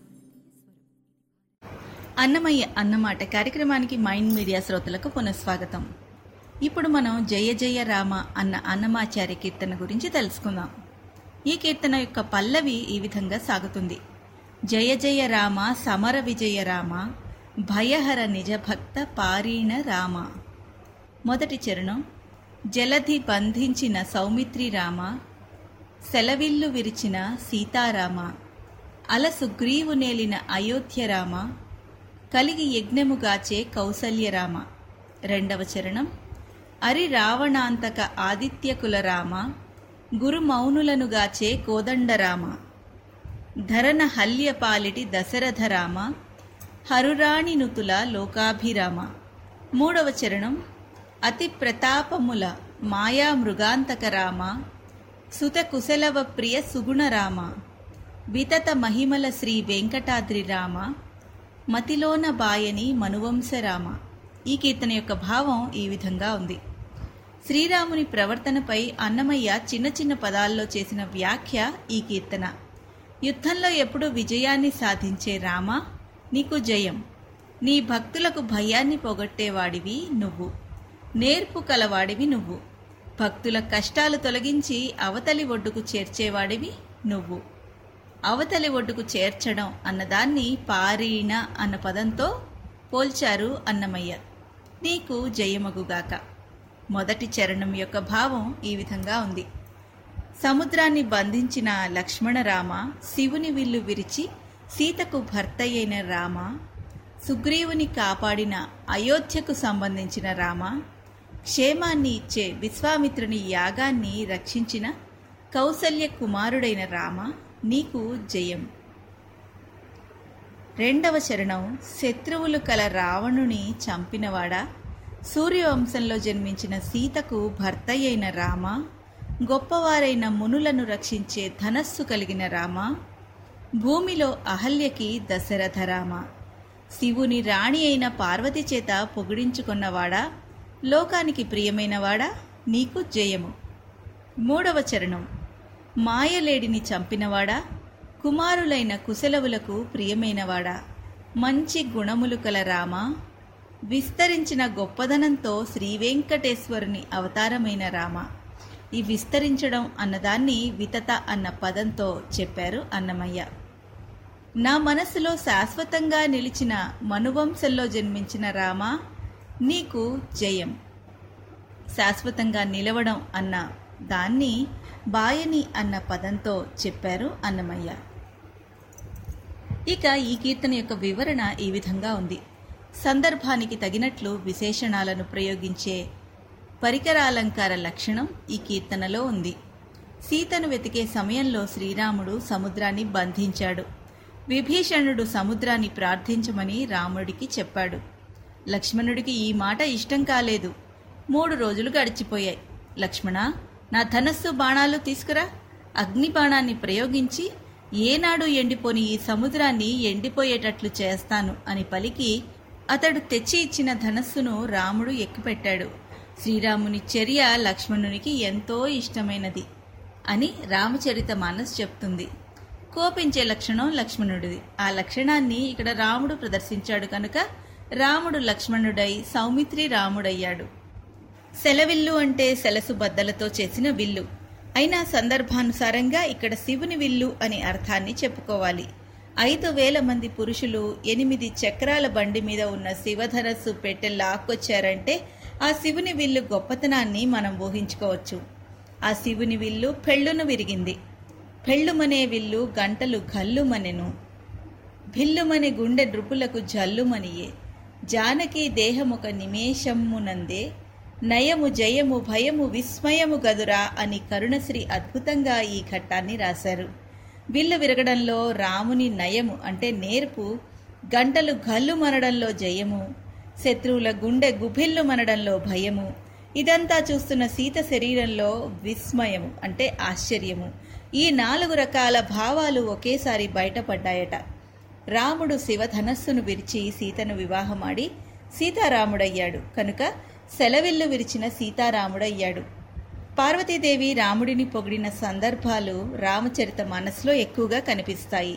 అన్నమయ్య అన్నమాట కార్యక్రమానికి మైండ్ మీడియా శ్రోతలకు పునఃస్వాగతం ఇప్పుడు మనం జయ జయ రామ అన్న అన్నమాచార్య కీర్తన గురించి తెలుసుకుందాం ఈ కీర్తన యొక్క పల్లవి ఈ విధంగా సాగుతుంది జయ జయ రామ సమర విజయ రామ భయహర నిజభక్త పారీణ రామ మొదటి చరణం జలధి బంధించిన సౌమిత్రి రామ సెలవిల్లు విరిచిన సీతారామ అల సుగ్రీవు నేలిన అయోధ్య రామ కలిగి యజ్ఞముగాచే కౌసల్యరామ రెండవ చరణం అరి రావణాంతక ఆదిత్యకుల రామ గురు మౌనులనుగాచే కోదండరామ ధరన హల్యపాలిటి దశరథ రామ హరురాణి నుతుల లోకాభిరామ మూడవ చరణం అతి ప్రతాపముల మాయా మృగాంతక రామ సుత కుశలవ ప్రియ సుగుణ రామ వితత మహిమల శ్రీ వెంకటాద్రి రామ మతిలోన బాయని మనువంశరామ ఈ కీర్తన యొక్క భావం ఈ విధంగా ఉంది శ్రీరాముని ప్రవర్తనపై అన్నమయ్య చిన్న చిన్న పదాల్లో చేసిన వ్యాఖ్య ఈ కీర్తన యుద్ధంలో ఎప్పుడూ విజయాన్ని సాధించే రామ నీకు జయం నీ భక్తులకు భయాన్ని పోగొట్టేవాడివి నువ్వు నేర్పు కలవాడివి నువ్వు భక్తుల కష్టాలు తొలగించి అవతలి ఒడ్డుకు చేర్చేవాడివి నువ్వు అవతలి ఒడ్డుకు చేర్చడం అన్నదాన్ని పారీణ అన్న పదంతో పోల్చారు అన్నమయ్య నీకు జయమగుగాక మొదటి చరణం యొక్క భావం ఈ విధంగా ఉంది సముద్రాన్ని బంధించిన లక్ష్మణరామ శివుని విల్లు విరిచి సీతకు భర్త అయిన రామ సుగ్రీవుని కాపాడిన అయోధ్యకు సంబంధించిన రామ క్షేమాన్ని ఇచ్చే విశ్వామిత్రుని యాగాన్ని రక్షించిన కౌసల్య కుమారుడైన రామ నీకు జయం రెండవ చరణం శత్రువులు కల రావణుని చంపినవాడా సూర్యవంశంలో జన్మించిన సీతకు భర్త అయిన రామ గొప్పవారైన మునులను రక్షించే ధనస్సు కలిగిన రామ భూమిలో అహల్యకి దశరథ రామ శివుని రాణి అయిన పార్వతి చేత పొగిడించుకున్నవాడా లోకానికి ప్రియమైనవాడా నీకు జయము మూడవ చరణం మాయలేడిని చంపినవాడా కుమారులైన కుశలవులకు ప్రియమైనవాడా మంచి గుణములు కల రామ విస్తరించిన గొప్పదనంతో శ్రీవెంకటేశ్వరుని అవతారమైన రామ ఈ విస్తరించడం అన్నదాన్ని వితత అన్న పదంతో చెప్పారు అన్నమయ్య నా మనసులో శాశ్వతంగా నిలిచిన మనువంశంలో జన్మించిన రామ నీకు జయం శాశ్వతంగా నిలవడం అన్న దాన్ని బాయని అన్న పదంతో చెప్పారు అన్నమయ్య ఇక ఈ కీర్తన యొక్క వివరణ ఈ విధంగా ఉంది సందర్భానికి తగినట్లు విశేషణాలను ప్రయోగించే పరికరాలంకార లక్షణం ఈ కీర్తనలో ఉంది సీతను వెతికే సమయంలో శ్రీరాముడు సముద్రాన్ని బంధించాడు విభీషణుడు సముద్రాన్ని ప్రార్థించమని రాముడికి చెప్పాడు లక్ష్మణుడికి ఈ మాట ఇష్టం కాలేదు మూడు రోజులు గడిచిపోయాయి లక్ష్మణ నా ధనస్సు బాణాలు తీసుకురా అగ్ని బాణాన్ని ప్రయోగించి ఏనాడు ఎండిపోని ఈ సముద్రాన్ని ఎండిపోయేటట్లు చేస్తాను అని పలికి అతడు తెచ్చి ఇచ్చిన ధనస్సును రాముడు ఎక్కుపెట్టాడు శ్రీరాముని చర్య లక్ష్మణునికి ఎంతో ఇష్టమైనది అని రామచరిత మానస్ చెప్తుంది కోపించే లక్షణం లక్ష్మణుడిది ఆ లక్షణాన్ని ఇక్కడ రాముడు ప్రదర్శించాడు కనుక రాముడు లక్ష్మణుడై సౌమిత్రి రాముడయ్యాడు సెలవిల్లు అంటే సెలసు బద్దలతో చేసిన విల్లు అయినా సందర్భానుసారంగా ఇక్కడ శివుని విల్లు అని అర్థాన్ని చెప్పుకోవాలి ఐదు వేల మంది పురుషులు ఎనిమిది చక్రాల బండి మీద ఉన్న శివధనస్సు పెట్టె లాక్కొచ్చారంటే ఆ శివుని విల్లు గొప్పతనాన్ని మనం ఊహించుకోవచ్చు ఆ శివుని విల్లు పెళ్ళును విరిగింది పెళ్ళుమనే విల్లు గంటలు గల్లుమనెను భిల్లుమని గుండె నృపులకు జల్లుమనియే జానకి దేహమొక నిమేషమ్మునందే నయము జయము భయము విస్మయము గదురా అని కరుణశ్రీ అద్భుతంగా ఈ ఘట్టాన్ని రాశారు విల్లు విరగడంలో రాముని నయము అంటే నేర్పు గంటలు గల్లు మనడంలో జయము శత్రువుల గుండె గుభిల్లు మనడంలో భయము ఇదంతా చూస్తున్న సీత శరీరంలో విస్మయము అంటే ఆశ్చర్యము ఈ నాలుగు రకాల భావాలు ఒకేసారి బయటపడ్డాయట రాముడు శివధనస్సును విరిచి సీతను వివాహమాడి సీతారాముడయ్యాడు కనుక సెలవిల్లు విరిచిన సీతారాముడయ్యాడు పార్వతీదేవి రాముడిని పొగిడిన సందర్భాలు రామచరిత మనసులో ఎక్కువగా కనిపిస్తాయి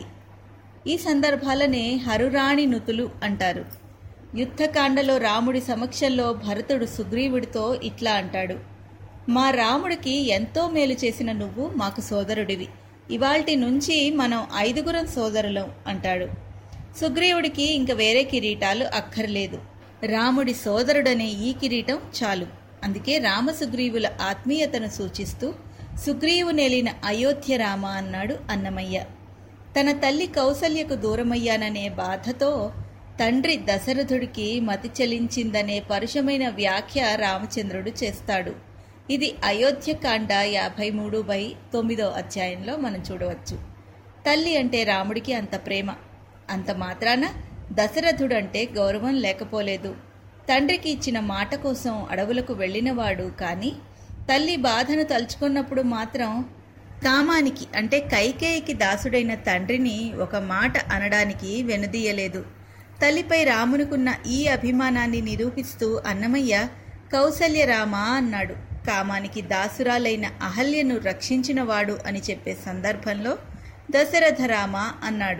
ఈ సందర్భాలనే హరురాణి నుతులు అంటారు యుద్ధకాండలో రాముడి సమక్షంలో భరతుడు సుగ్రీవుడితో ఇట్లా అంటాడు మా రాముడికి ఎంతో మేలు చేసిన నువ్వు మాకు సోదరుడివి ఇవాల్టి నుంచి మనం ఐదుగురం సోదరులం అంటాడు సుగ్రీవుడికి ఇంక వేరే కిరీటాలు అక్కర్లేదు రాముడి సోదరుడనే ఈ కిరీటం చాలు అందుకే రామసుగ్రీవుల ఆత్మీయతను సూచిస్తూ సుగ్రీవు నెలిన అయోధ్య రామ అన్నాడు అన్నమయ్య తన తల్లి కౌసల్యకు దూరమయ్యాననే బాధతో తండ్రి దశరథుడికి మతి చలించిందనే పరుషమైన వ్యాఖ్య రామచంద్రుడు చేస్తాడు ఇది అయోధ్యకాండ యాభై మూడు బై తొమ్మిదో అధ్యాయంలో మనం చూడవచ్చు తల్లి అంటే రాముడికి అంత ప్రేమ అంత మాత్రాన దశరథుడంటే గౌరవం లేకపోలేదు తండ్రికి ఇచ్చిన మాట కోసం అడవులకు వెళ్ళినవాడు కానీ తల్లి బాధను తలుచుకున్నప్పుడు మాత్రం కామానికి అంటే కైకేయికి దాసుడైన తండ్రిని ఒక మాట అనడానికి వెనుదీయలేదు తల్లిపై రామునికున్న ఈ అభిమానాన్ని నిరూపిస్తూ అన్నమయ్య కౌసల్య రామ అన్నాడు కామానికి దాసురాలైన అహల్యను రక్షించినవాడు అని చెప్పే సందర్భంలో దశరథ రామ అన్నాడు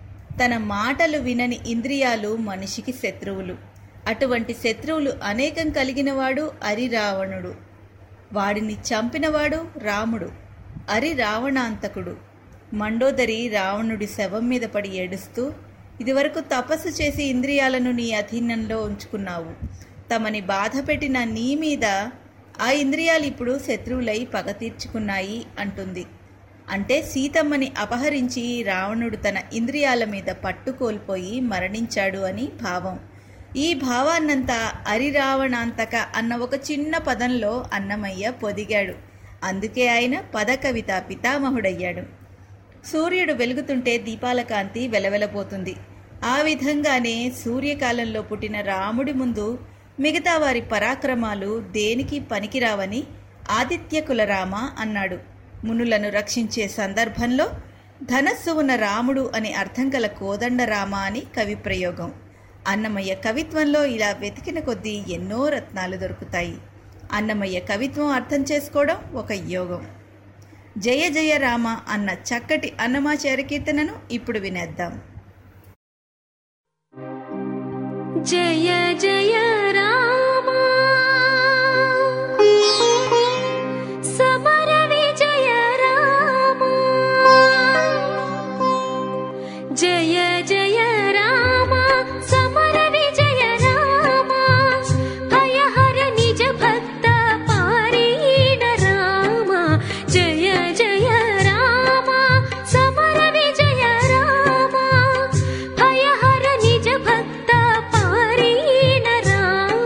తన మాటలు వినని ఇంద్రియాలు మనిషికి శత్రువులు అటువంటి శత్రువులు అనేకం కలిగినవాడు అరిరావణుడు వాడిని చంపినవాడు రాముడు అరి రావణాంతకుడు మండోదరి రావణుడి శవం మీద పడి ఏడుస్తూ ఇదివరకు తపస్సు చేసి ఇంద్రియాలను నీ అధీనంలో ఉంచుకున్నావు తమని బాధ పెట్టిన నీ మీద ఆ ఇంద్రియాలు ఇప్పుడు శత్రువులై పగ తీర్చుకున్నాయి అంటుంది అంటే సీతమ్మని అపహరించి రావణుడు తన ఇంద్రియాల మీద పట్టు కోల్పోయి మరణించాడు అని భావం ఈ భావాన్నంతా అరిరావణాంతక అన్న ఒక చిన్న పదంలో అన్నమయ్య పొదిగాడు అందుకే ఆయన పదకవిత పితామహుడయ్యాడు సూర్యుడు వెలుగుతుంటే దీపాల కాంతి వెలవెలబోతుంది ఆ విధంగానే సూర్యకాలంలో పుట్టిన రాముడి ముందు మిగతా వారి పరాక్రమాలు దేనికి పనికిరావని ఆదిత్యకుల రామ అన్నాడు మునులను రక్షించే సందర్భంలో ధనస్సు ఉన్న రాముడు అని అర్థం గల కోదండ రామ అని కవి ప్రయోగం అన్నమయ్య కవిత్వంలో ఇలా వెతికిన కొద్దీ ఎన్నో రత్నాలు దొరుకుతాయి అన్నమయ్య కవిత్వం అర్థం చేసుకోవడం ఒక యోగం జయ జయ రామ అన్న చక్కటి అన్నమాచార్య కీర్తనను ఇప్పుడు వినేద్దాం జయ జయ రామ సమర విజయ రామ జయ జయ రామ సమర విజయ రామ భయహర నిజ భక్త పారీణ రామ జయ జయ రామ సమర విజయ రామ భయహర నిజ భక్త పారీణ రామ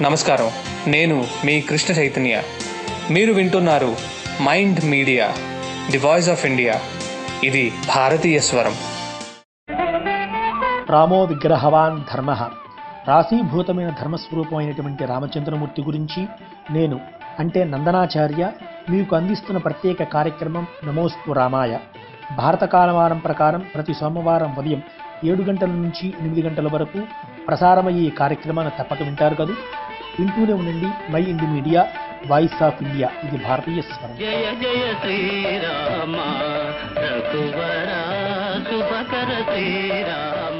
నమస్కారం నేను మీ కృష్ణ చైతన్య మీరు వింటున్నారు Mind Media the voice of India ఇది భారతీయ స్వరం రామో విగ్రహవాన్ ధర్మ రాశీభూతమైన ధర్మస్వరూపమైనటువంటి రామచంద్రమూర్తి గురించి నేను అంటే నందనాచార్య మీకు అందిస్తున్న ప్రత్యేక కార్యక్రమం నమోస్తు రామాయ భారత కాలమానం ప్రకారం ప్రతి సోమవారం ఉదయం ఏడు గంటల నుంచి ఎనిమిది గంటల వరకు ప్రసారమయ్యే ఈ కార్యక్రమాన్ని తప్పక వింటారు కదా వింటూనే ఉండండి Mind Media voice of India ఇది భారతీయ స్వరం జయ జయ శ్రీరామ రఘువర శుభకర శ్రీరామ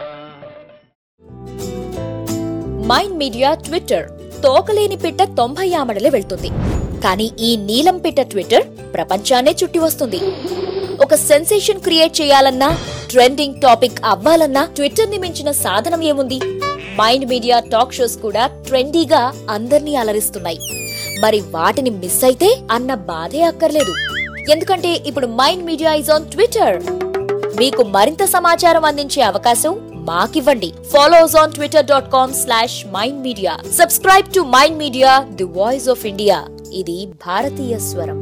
మైండ్ మీడియా ట్విట్టర్ తోకలేని పిట్ట తొంభై ఆమడలే వెళ్తుంది కానీ ఈ నీలం పిట్ట ట్విట్టర్ ప్రపంచాన్నే చుట్టి వస్తుంది ఒక సెన్సేషన్ క్రియేట్ చేయాలన్నా ట్రెండింగ్ టాపిక్ అవ్వాలన్నా ట్విట్టర్ ని మించిన సాధనం ఏముంది మైండ్ మీడియా టాక్ షోస్ కూడా ట్రెండీగా అందర్నీ అలరిస్తున్నాయి మరి వాటిని మిస్ అయితే అన్న బాధే అక్కర్లేదు ఎందుకంటే ఇప్పుడు Mind Media is on Twitter మీకు మరింత సమాచారం అందించే అవకాశం మాకివ్వండి follow us on Twitter dot com slash Mind Media subscribe to Mind Media the voice of India ఇది భారతీయ స్వరం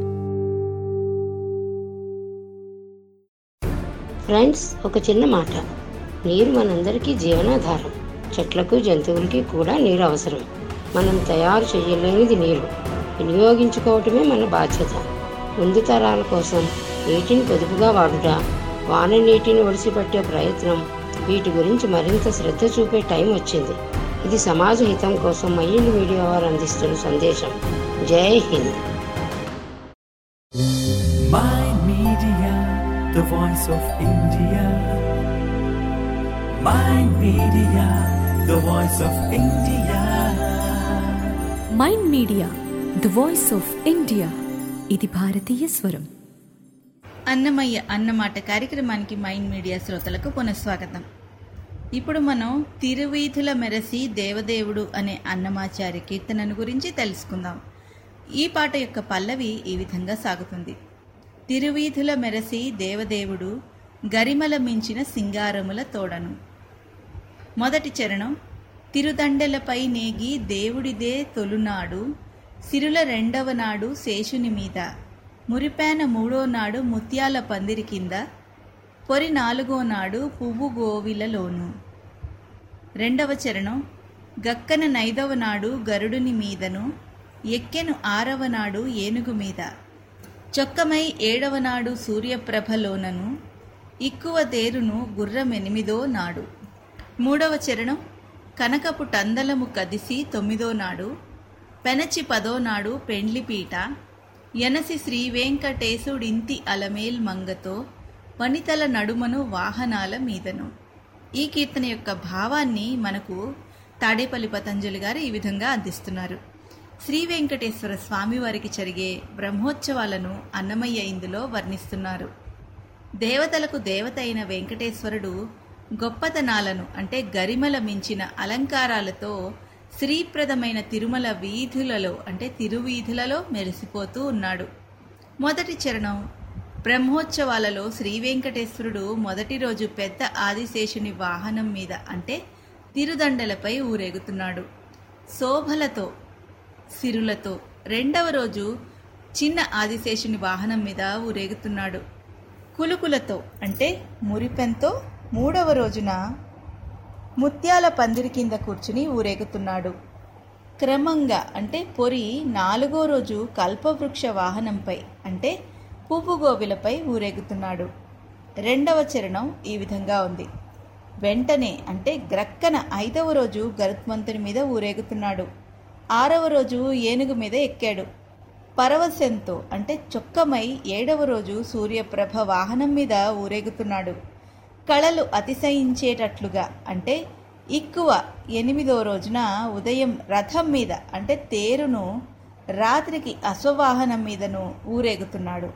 ఫ్రెండ్స్ ఒక చిన్న మాట నీరు మనందరికీ జీవనాధారం చెట్లకు జంతువులకి కూడా నీరు అవసరం మనం తయారు చేయలేనిది నీరు వినియోగించుకోవటమే మన బాధ్యత ముందు తరాల కోసం నీటిని పొదుపుగా వాడుట వాన నీటిని ఒడిసిపట్టే ప్రయత్నం వీటి గురించి మరింత శ్రద్ధ చూపే టైం వచ్చింది ఇది సమాజ హితం కోసం మైండ్ మీడియా వారు అందిస్తున్న సందేశం జై హింద్ Mind Media, the voice of India. Mind Media, the voice of India. Mind Media the voice of India ఇది భారతీయ స్వరం అన్నమయ్య అన్నమాట కార్యక్రమానికి మైండ్ మీడియా శ్రోతలకు పునఃస్వాగతం ఇప్పుడు మనం తిరువీధుల మెరసి దేవదేవుడు అనే అన్నమాచార్య కీర్తనను గురించి తెలుసుకుందాం ఈ పాట యొక్క పల్లవి ఈ విధంగా సాగుతుంది తిరువీధుల మెరసి దేవదేవుడు గరిమల మించిన సింగారముల తోడను మొదటి చరణం తిరుదండెలపై నేగి దేవుడిదే తొలునాడు సిరుల రెండవ నాడు శేషుని మీద మురిపాన మూడో నాడు ముత్యాల పందిరి కింద పొరి నాలుగో నాడు పువ్వు గోవిలలోను రెండవ చరణం గక్కన నైదవ నాడు గరుడుని మీదను ఎక్కెను ఆరవ నాడు ఏనుగు మీద చొక్కమై ఏడవ నాడు సూర్యప్రభలోనను ఇక్కువ తేరును గుర్రమెనిమిదో నాడు మూడవ చరణం కనకపు టందలము కదిసి తొమ్మిదో నాడు పెనచి పదో నాడు పెండ్లిపీట ఎనసి శ్రీ వెంకటేశుడింతి అలమేల్ మంగతో వనితల నడుమను వాహనాల మీదను ఈ కీర్తన యొక్క భావాన్ని మనకు తాడేపల్లి పతంజలి గారు ఈ విధంగా అందిస్తున్నారు శ్రీ వెంకటేశ్వర స్వామివారికి జరిగే బ్రహ్మోత్సవాలను అన్నమయ్య ఇందులో వర్ణిస్తున్నారు దేవతలకు దేవత అయిన వెంకటేశ్వరుడు గొప్పతనాలను అంటే గరిమల మించిన అలంకారాలతో శ్రీప్రదమైన తిరుమల వీధులలో అంటే తిరువీధులలో మెరిసిపోతూ ఉన్నాడు మొదటి చరణం బ్రహ్మోత్సవాలలో శ్రీ వెంకటేశ్వరుడు మొదటి రోజు పెద్ద ఆదిశేషుని వాహనం మీద అంటే తిరుదండలపై ఊరేగుతున్నాడు శోభలతో సిరులతో రెండవ రోజు చిన్న ఆదిశేషుని వాహనం మీద ఊరేగుతున్నాడు కులుకులతో అంటే మురిపెంతో మూడవ రోజున ముత్యాల పందిరి కింద కూర్చుని ఊరేగుతున్నాడు క్రమంగా అంటే పొరి నాలుగో రోజు కల్పవృక్ష వాహనంపై అంటే పువ్వు గోవిలపై ఊరేగుతున్నాడు రెండవ చరణం ఈ విధంగా ఉంది వెంటనే అంటే గ్రక్కన ఐదవ రోజు గరుత్మంతుని మీద ఊరేగుతున్నాడు ఆరవ రోజు ఏనుగు మీద ఎక్కాడు పరవశంతో అంటే చొక్కమై ఏడవ రోజు సూర్యప్రభ వాహనం మీద ఊరేగుతున్నాడు కళలు అతిశయించేటట్లుగా అంటే ఎక్కువ ఎనిమిదో రోజున ఉదయం రథం మీద అంటే తేరును రాత్రికి అశ్వవాహనం మీదను ఊరేగుతున్నాడు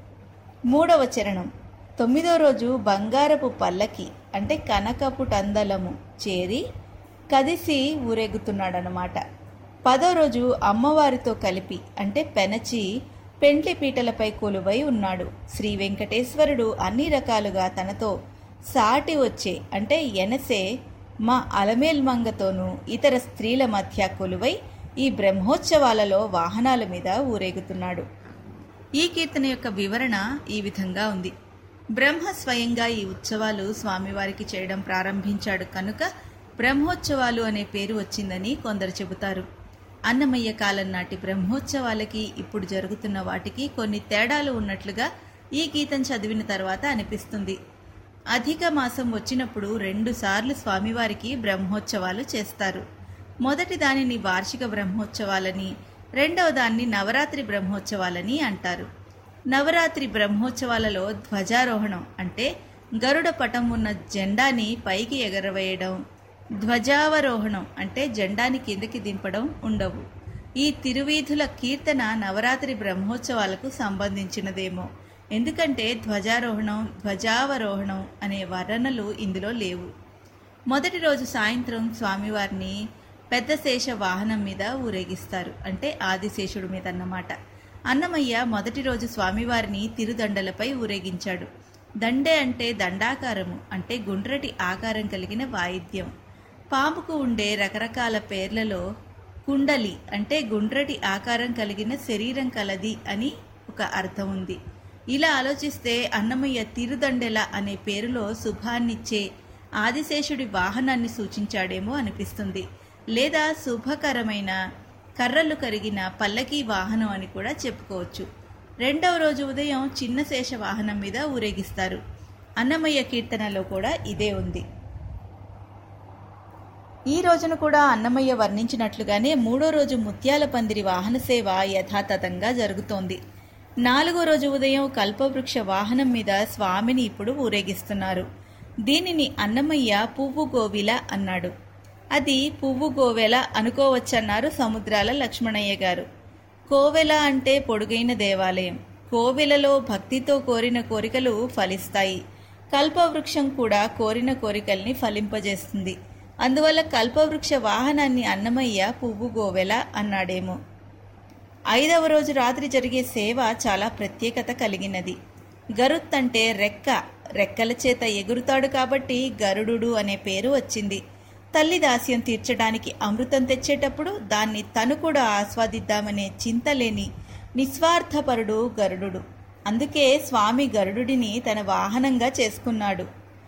మూడవ చరణం తొమ్మిదో రోజు బంగారపు పల్లకి అంటే కనకపు టందలము చేరి కదిసి ఊరేగుతున్నాడనమాట పదో రోజు అమ్మవారితో కలిపి అంటే పెనచి పెండ్లి పీటలపై కొలువై ఉన్నాడు శ్రీ వెంకటేశ్వరుడు అన్ని రకాలుగా తనతో సాటి వచ్చే అంటే ఎనసే మా అలమేల్ మంగతోనూ ఇతర స్త్రీల మధ్య కొలువై ఈ బ్రహ్మోత్సవాలలో వాహనాల మీద ఊరేగుతున్నాడు ఈ కీర్తన యొక్క వివరణ ఈ విధంగా ఉంది బ్రహ్మ స్వయంగా ఈ ఉత్సవాలు స్వామివారికి చేయడం ప్రారంభించాడు కనుక బ్రహ్మోత్సవాలు అనే పేరు వచ్చిందని కొందరు చెబుతారు అన్నమయ్య కాలం నాటి బ్రహ్మోత్సవాలకి ఇప్పుడు జరుగుతున్న వాటికి కొన్ని తేడాలు ఉన్నట్లుగా ఈ గీతం చదివిన తర్వాత అనిపిస్తుంది అధిక మాసం వచ్చినప్పుడు రెండుసార్లు స్వామివారికి బ్రహ్మోత్సవాలు చేస్తారు మొదటి దానిని వార్షిక బ్రహ్మోత్సవాలని రెండవ దాన్ని నవరాత్రి బ్రహ్మోత్సవాలని అంటారు నవరాత్రి బ్రహ్మోత్సవాలలో ధ్వజారోహణం అంటే గరుడ పటం ఉన్న జెండాని పైకి ఎగరవేయడం ధ్వజావరోహణం అంటే జెండాని కిందకి దింపడం ఉండవు ఈ తిరువీధుల కీర్తన నవరాత్రి బ్రహ్మోత్సవాలకు సంబంధించినదేమో ఎందుకంటే ధ్వజారోహణం ధ్వజావరోహణం అనే వర్ణనలు ఇందులో లేవు మొదటి రోజు సాయంత్రం స్వామివారిని పెద్ద శేష వాహనం మీద ఊరేగిస్తారు అంటే ఆదిశేషుడి మీద అన్నమాట అన్నమయ్య మొదటి రోజు స్వామివారిని తిరుదండలపై ఊరేగించాడు దండే అంటే దండాకారము అంటే గుండ్రటి ఆకారం కలిగిన వాయిద్యం పాముకు ఉండే రకరకాల పేర్లలో కుండలి అంటే గుండ్రటి ఆకారం కలిగిన శరీరం కలది అని ఒక అర్థం ఉంది ఇలా ఆలోచిస్తే అన్నమయ్య తిరుదండెల అనే పేరులో శుభాన్నిచ్చే ఆదిశేషుడి వాహనాన్ని సూచించాడేమో అనిపిస్తుంది లేదా శుభకరమైన కర్రలు కరిగిన పల్లకీ వాహనం అని కూడా చెప్పుకోవచ్చు రెండవ రోజు ఉదయం చిన్న శేష వాహనం మీద ఊరేగిస్తారు అన్నమయ్య కీర్తనలో కూడా ఇదే ఉంది ఈ రోజున కూడా అన్నమయ్య వర్ణించినట్లుగానే మూడో రోజు ముత్యాల పందిరి వాహన సేవ యథాతథంగా జరుగుతోంది నాలుగో రోజు ఉదయం కల్పవృక్ష వాహనం మీద స్వామిని ఇప్పుడు ఊరేగిస్తున్నారు దీనిని అన్నమయ్య పువ్వు గోవిల అన్నాడు అది పువ్వు గోవెల అనుకోవచ్చన్నారు సముద్రాల లక్ష్మణయ్య గారు కోవెల అంటే పొడుగైన దేవాలయం కోవెలలో భక్తితో కోరిన కోరికలు ఫలిస్తాయి కల్పవృక్షం కూడా కోరిన కోరికల్ని ఫలింపజేస్తుంది అందువల్ల కల్పవృక్ష వాహనాన్ని అన్నమయ్య పువ్వు గోవెల అన్నాడేమో ఐదవ రోజు రాత్రి జరిగే సేవ చాలా ప్రత్యేకత కలిగినది గరుత్ అంటే రెక్క రెక్కల చేత ఎగురుతాడు కాబట్టి గరుడు అనే పేరు వచ్చింది తల్లి దాస్యం తీర్చడానికి అమృతం తెచ్చేటప్పుడు దాన్ని తను కూడా ఆస్వాదిద్దామనే చింత లేని నిస్వార్థపరుడు గరుడు అందుకే స్వామి గరుడుని తన వాహనంగా చేసుకున్నాడు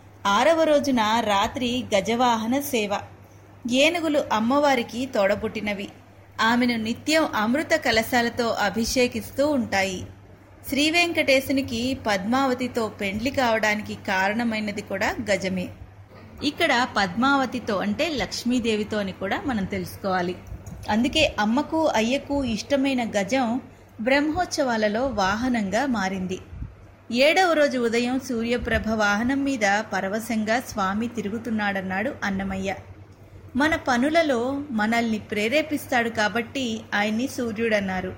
ఆరవ రోజున రాత్రి గజవాహన సేవ ఏనుగులు అమ్మవారికి తోడబుట్టినవి ఆమెను నిత్యం అమృత కలశాలతో అభిషేకిస్తూ ఉంటాయి శ్రీ వెంకటేశునికి పద్మావతితో పెండ్లి కావడానికి కారణమైనది కూడా గజమే ఇక్కడ పద్మావతితో అంటే లక్ష్మీదేవితో అని కూడా మనం తెలుసుకోవాలి అందుకే అమ్మకు అయ్యకు ఇష్టమైన గజం బ్రహ్మోత్సవాలలో వాహనంగా మారింది ఏడవ రోజు ఉదయం సూర్యప్రభ వాహనం మీద పరవశంగా స్వామి తిరుగుతున్నాడన్నాడు అన్నమయ్య మన పనులలో మనల్ని ప్రేరేపిస్తాడు కాబట్టి ఆయన్ని సూర్యుడన్నారు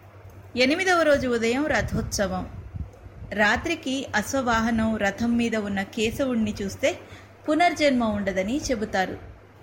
ఎనిమిదవ రోజు ఉదయం రథోత్సవం రాత్రికి అశ్వవాహనం రథం మీద ఉన్న కేశవుణ్ణి చూస్తే పునర్జన్మ ఉండదని చెబుతారు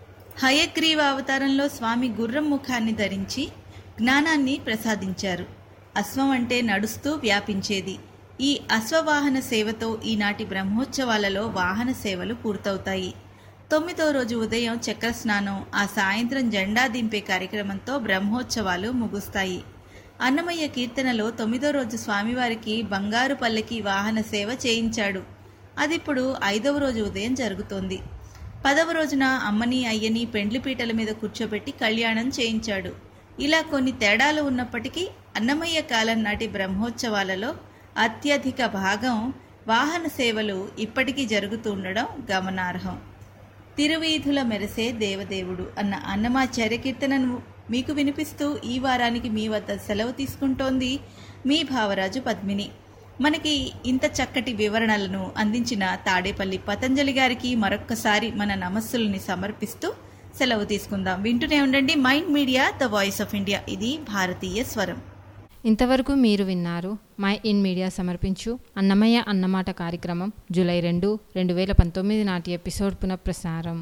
హయగ్రీవ అవతారంలో స్వామి గుర్రం ముఖాన్ని ధరించి జ్ఞానాన్ని ప్రసాదించారు అశ్వం అంటే నడుస్తూ వ్యాపించేది ఈ అశ్వవాహన సేవతో ఈనాటి బ్రహ్మోత్సవాలలో వాహన సేవలు పూర్తవుతాయి తొమ్మిదో రోజు ఉదయం చక్ర స్నానం ఆ సాయంత్రం జెండా దింపే కార్యక్రమంతో బ్రహ్మోత్సవాలు ముగుస్తాయి అన్నమయ్య కీర్తనలో తొమ్మిదో రోజు స్వామివారికి బంగారు పల్లకి వాహన సేవ చేయించాడు అదిప్పుడు ఐదవ రోజు ఉదయం జరుగుతోంది పదవ రోజున అమ్మని అయ్యని పెండ్లి పీటల మీద కూర్చోబెట్టి కళ్యాణం చేయించాడు ఇలా కొన్ని తేడాలు ఉన్నప్పటికీ అన్నమయ్య కాలం నాటి బ్రహ్మోత్సవాలలో అత్యధిక భాగం వాహన సేవలు ఇప్పటికీ జరుగుతుండడం గమనార్హం తిరువీధుల మెరిసే దేవదేవుడు అన్న అన్నమాచార్య కీర్తనను మీకు వినిపిస్తూ ఈ వారానికి మీ వద్ద సెలవు తీసుకుంటోంది మీ భావరాజు పద్మిని మనకి ఇంత చక్కటి వివరణలను అందించిన తాడేపల్లి పతంజలి గారికి మరొక్కసారి మన నమస్సుల్ని సమర్పిస్తూ సెలవు తీసుకుందాం వింటూనే ఉండండి Mind Media the voice of India ఇది భారతీయ స్వరం ఇంతవరకు మీరు విన్నారు మై ఇన్ మీడియా సమర్పించు అన్నమయ్య అన్నమాట కార్యక్రమం జూలై రెండు రెండు వేల పంతొమ్మిది నాటి ఎపిసోడ్ పునఃప్రసారం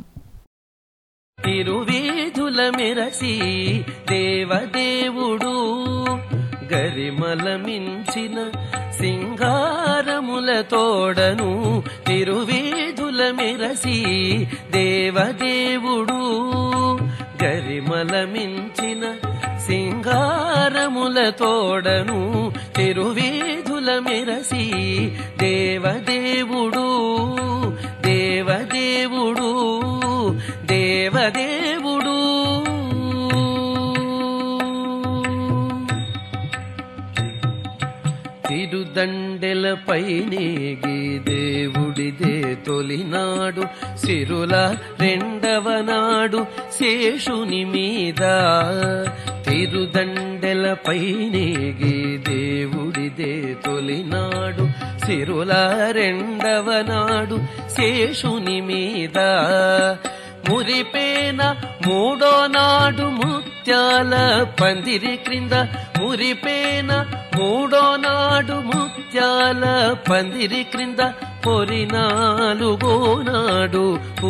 తిరువీధుల మెరసి దేవదేవుడు గరిమల మించిన సింగారముల తోడను తిరువీధుల మెరసి దేవదేవుడు గరిమల మించిన సింగారముల తోడను తిరువీధుల మెరసి దేవదేవుడు దేవదేవుడు దేవదేవుడు తిరుదండెలపై నేగి దేవుడిదే తొలినాడు సిరుల రెండవ నాడు శేషుని మీద తిరుదండెలపై నేగి దేవుడిదే తొలినాడు సిరుల రెండవ నాడు శేషుని మీద మురిపేన మూడో నాడు ముత్యాల పందిరి క్రింద మురిపేన మూడో నాడు ముత్యాల పందిరి క్రింద పొరి నాలుగో నాడు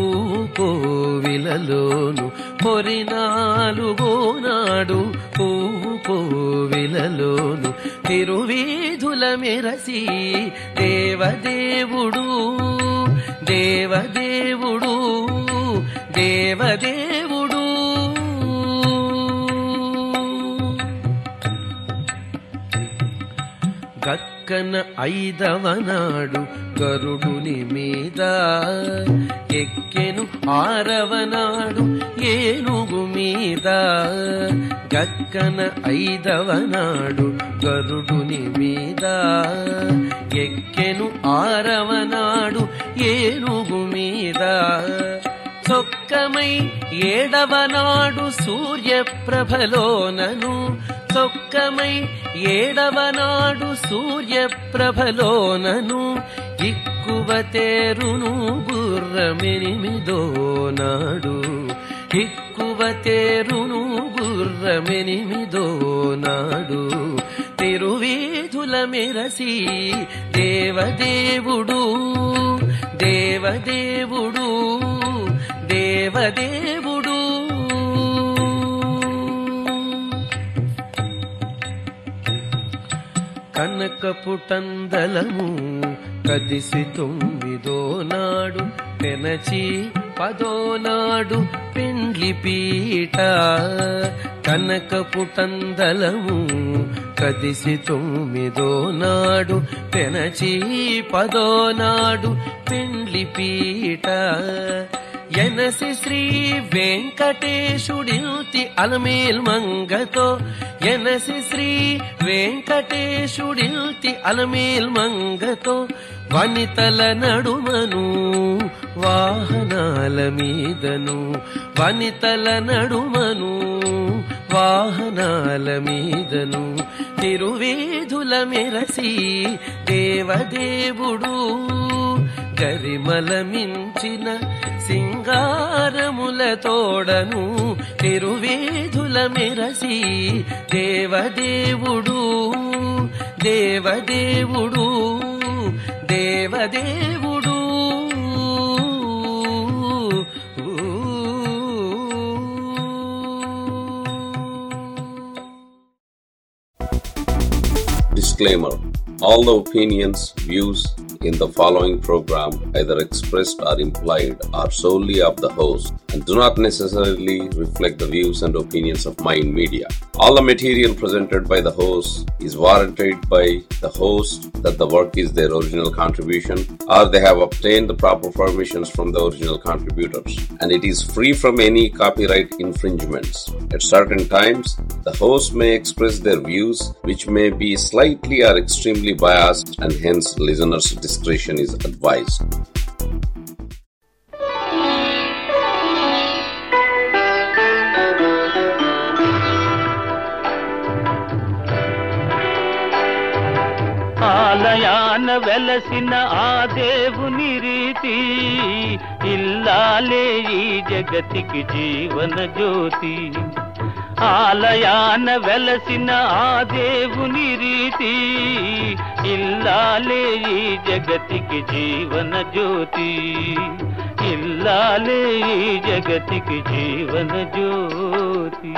పూకోవిలలోను పొరి నాలుగో నాడు పూకోవిలలోను తిరువీధుల మెరసి దేవదేవుడు దేవదేవుడు దేవదేవుడు గక్కన ఐదవ నాడు గరుడుని మీద ఎక్కెను ఆరవ నాడు ఏనుగు మీద గక్కన ఐదవ నాడు గరుడుని మీద ఎక్కెను ఆరవ నాడు ఏనుగు మీద చొక్కమై ఏడవ నాడు సూర్యప్రభలోనను చొక్కమై ఏడవ నాడు సూర్యప్రభలోనను ఇక్కువ తేరును గుర్రమెనిమిదో నాడు ఇక్కువ తేరును గుర్రమెనిమిదో నాడు తిరువీధుల మెరసి దేవదేవుడు దేవదేవుడు దేవదేవుడు కనకపుటందలము కదిసి తొమ్మిదో నాడు పెనచి పదో నాడు పెండ్లి పీట కనకపుటందలము కదిసి తొమ్మిదో నాడు పెనచి పదో నాడు పెండ్లి పీట ఎనసి శ్రీ వెంకటేశుడిల్తి అలమేల్ మంగతో ఎనసి శ్రీ వెంకటేశుడిల్తి అలమేల్ మంగతో వనితల నడుమను వాహనాల మీదను వనితల నడుమను వాహనాల మీదను తిరువేధుల మెరసి దేవదేవుడు గరిమల మించిన సింగారముల తోడను తిరువేధుల మెరసి దేవదేవుడు దేవదేవుడు దేవదేవుడు Disclaimer All the opinions, views in the following program, either expressed or implied, are solely of the host and do not necessarily reflect the views and opinions of Mind Media. All the material presented by the host is warranted by the host that the work is their original contribution or they have obtained the proper permissions from the original contributors and it is free from any copyright infringements. At certain times, the host may express their views which may be slightly or extremely biased and hence listeners' discretion is advised. ఆలయాన వెలసిన ఆ దేవుని రీతి ఇల్లాలే ఈ జగతికి జీవన జ్యోతి ఆలయాన వెలసిన ఆ దేవుని రీతి ఇల్లాలే ఈ జగతికి జీవన జ్యోతి ఇల్లాలే ఈ జగతికి జీవన జ్యోతి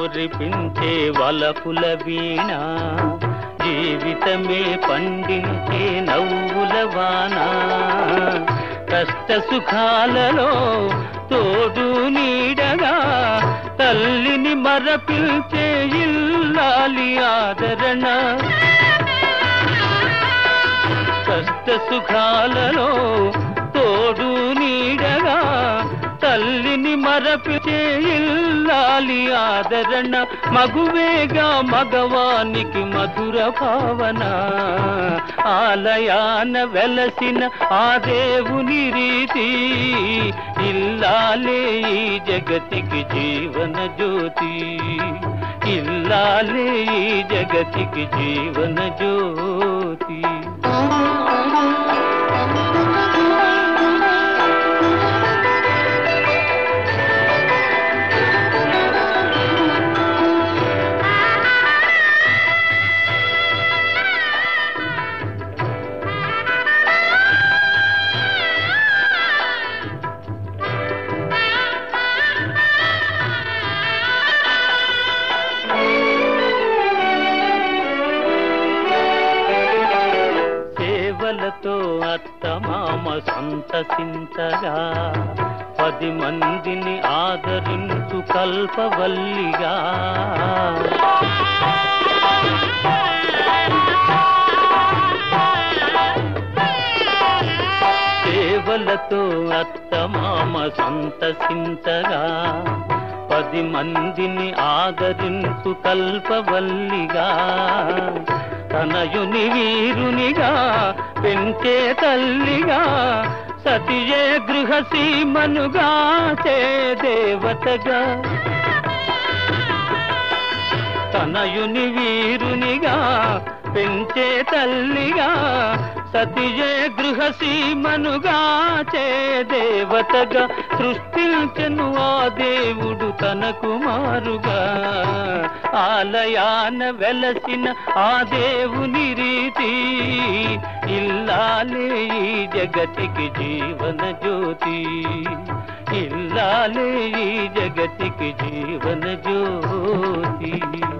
మురిపించే వలపుల వీణ జీవితమే పండించే నవ్వుల వాన కష్ట సుఖాలలో తోడు నీడగా తల్లిని మరపిల్చే ఇల్లాలి ఆదరణ కష్ట సుఖాలలో తోడు నీడగా తల్లిని మరపిచే ఇల్లాలి ఆదరణ మగువేగా మగవానికి మధుర భావన ఆలయాన వెలసిన ఆ దేవుని రీతి ఇల్లాలే ఈ జగతికి జీవన జ్యోతి ఇల్లాలే ఈ జగతికి జీవన జ్యోతి సేవలతో అత్తమామ సంతసించగా పది మందిని ఆదరించు కల్పవల్లిగా సేవలతో అత్తమామ సంతసించగా పది మందిని ఆదరించు కల్పవల్లిగా తనయుని వీరునిగా పెంచే తల్లిగా సతియే గృహసీమనుగా చే దేవతగా తనయుని వీరునిగా పెంచే తల్లిగా సతియే గృహసీమనుగా చే దేవతగా సృష్టించను ఆ దేవుడు తన కుమారుగా ఆలయాన వెలసిన ఆ దేవుని రీతి ఇల్లాలే ఈ జగతికి జీవన జ్యోతి ఇల్లాలే ఈ జగతికి జీవన జ్యోతి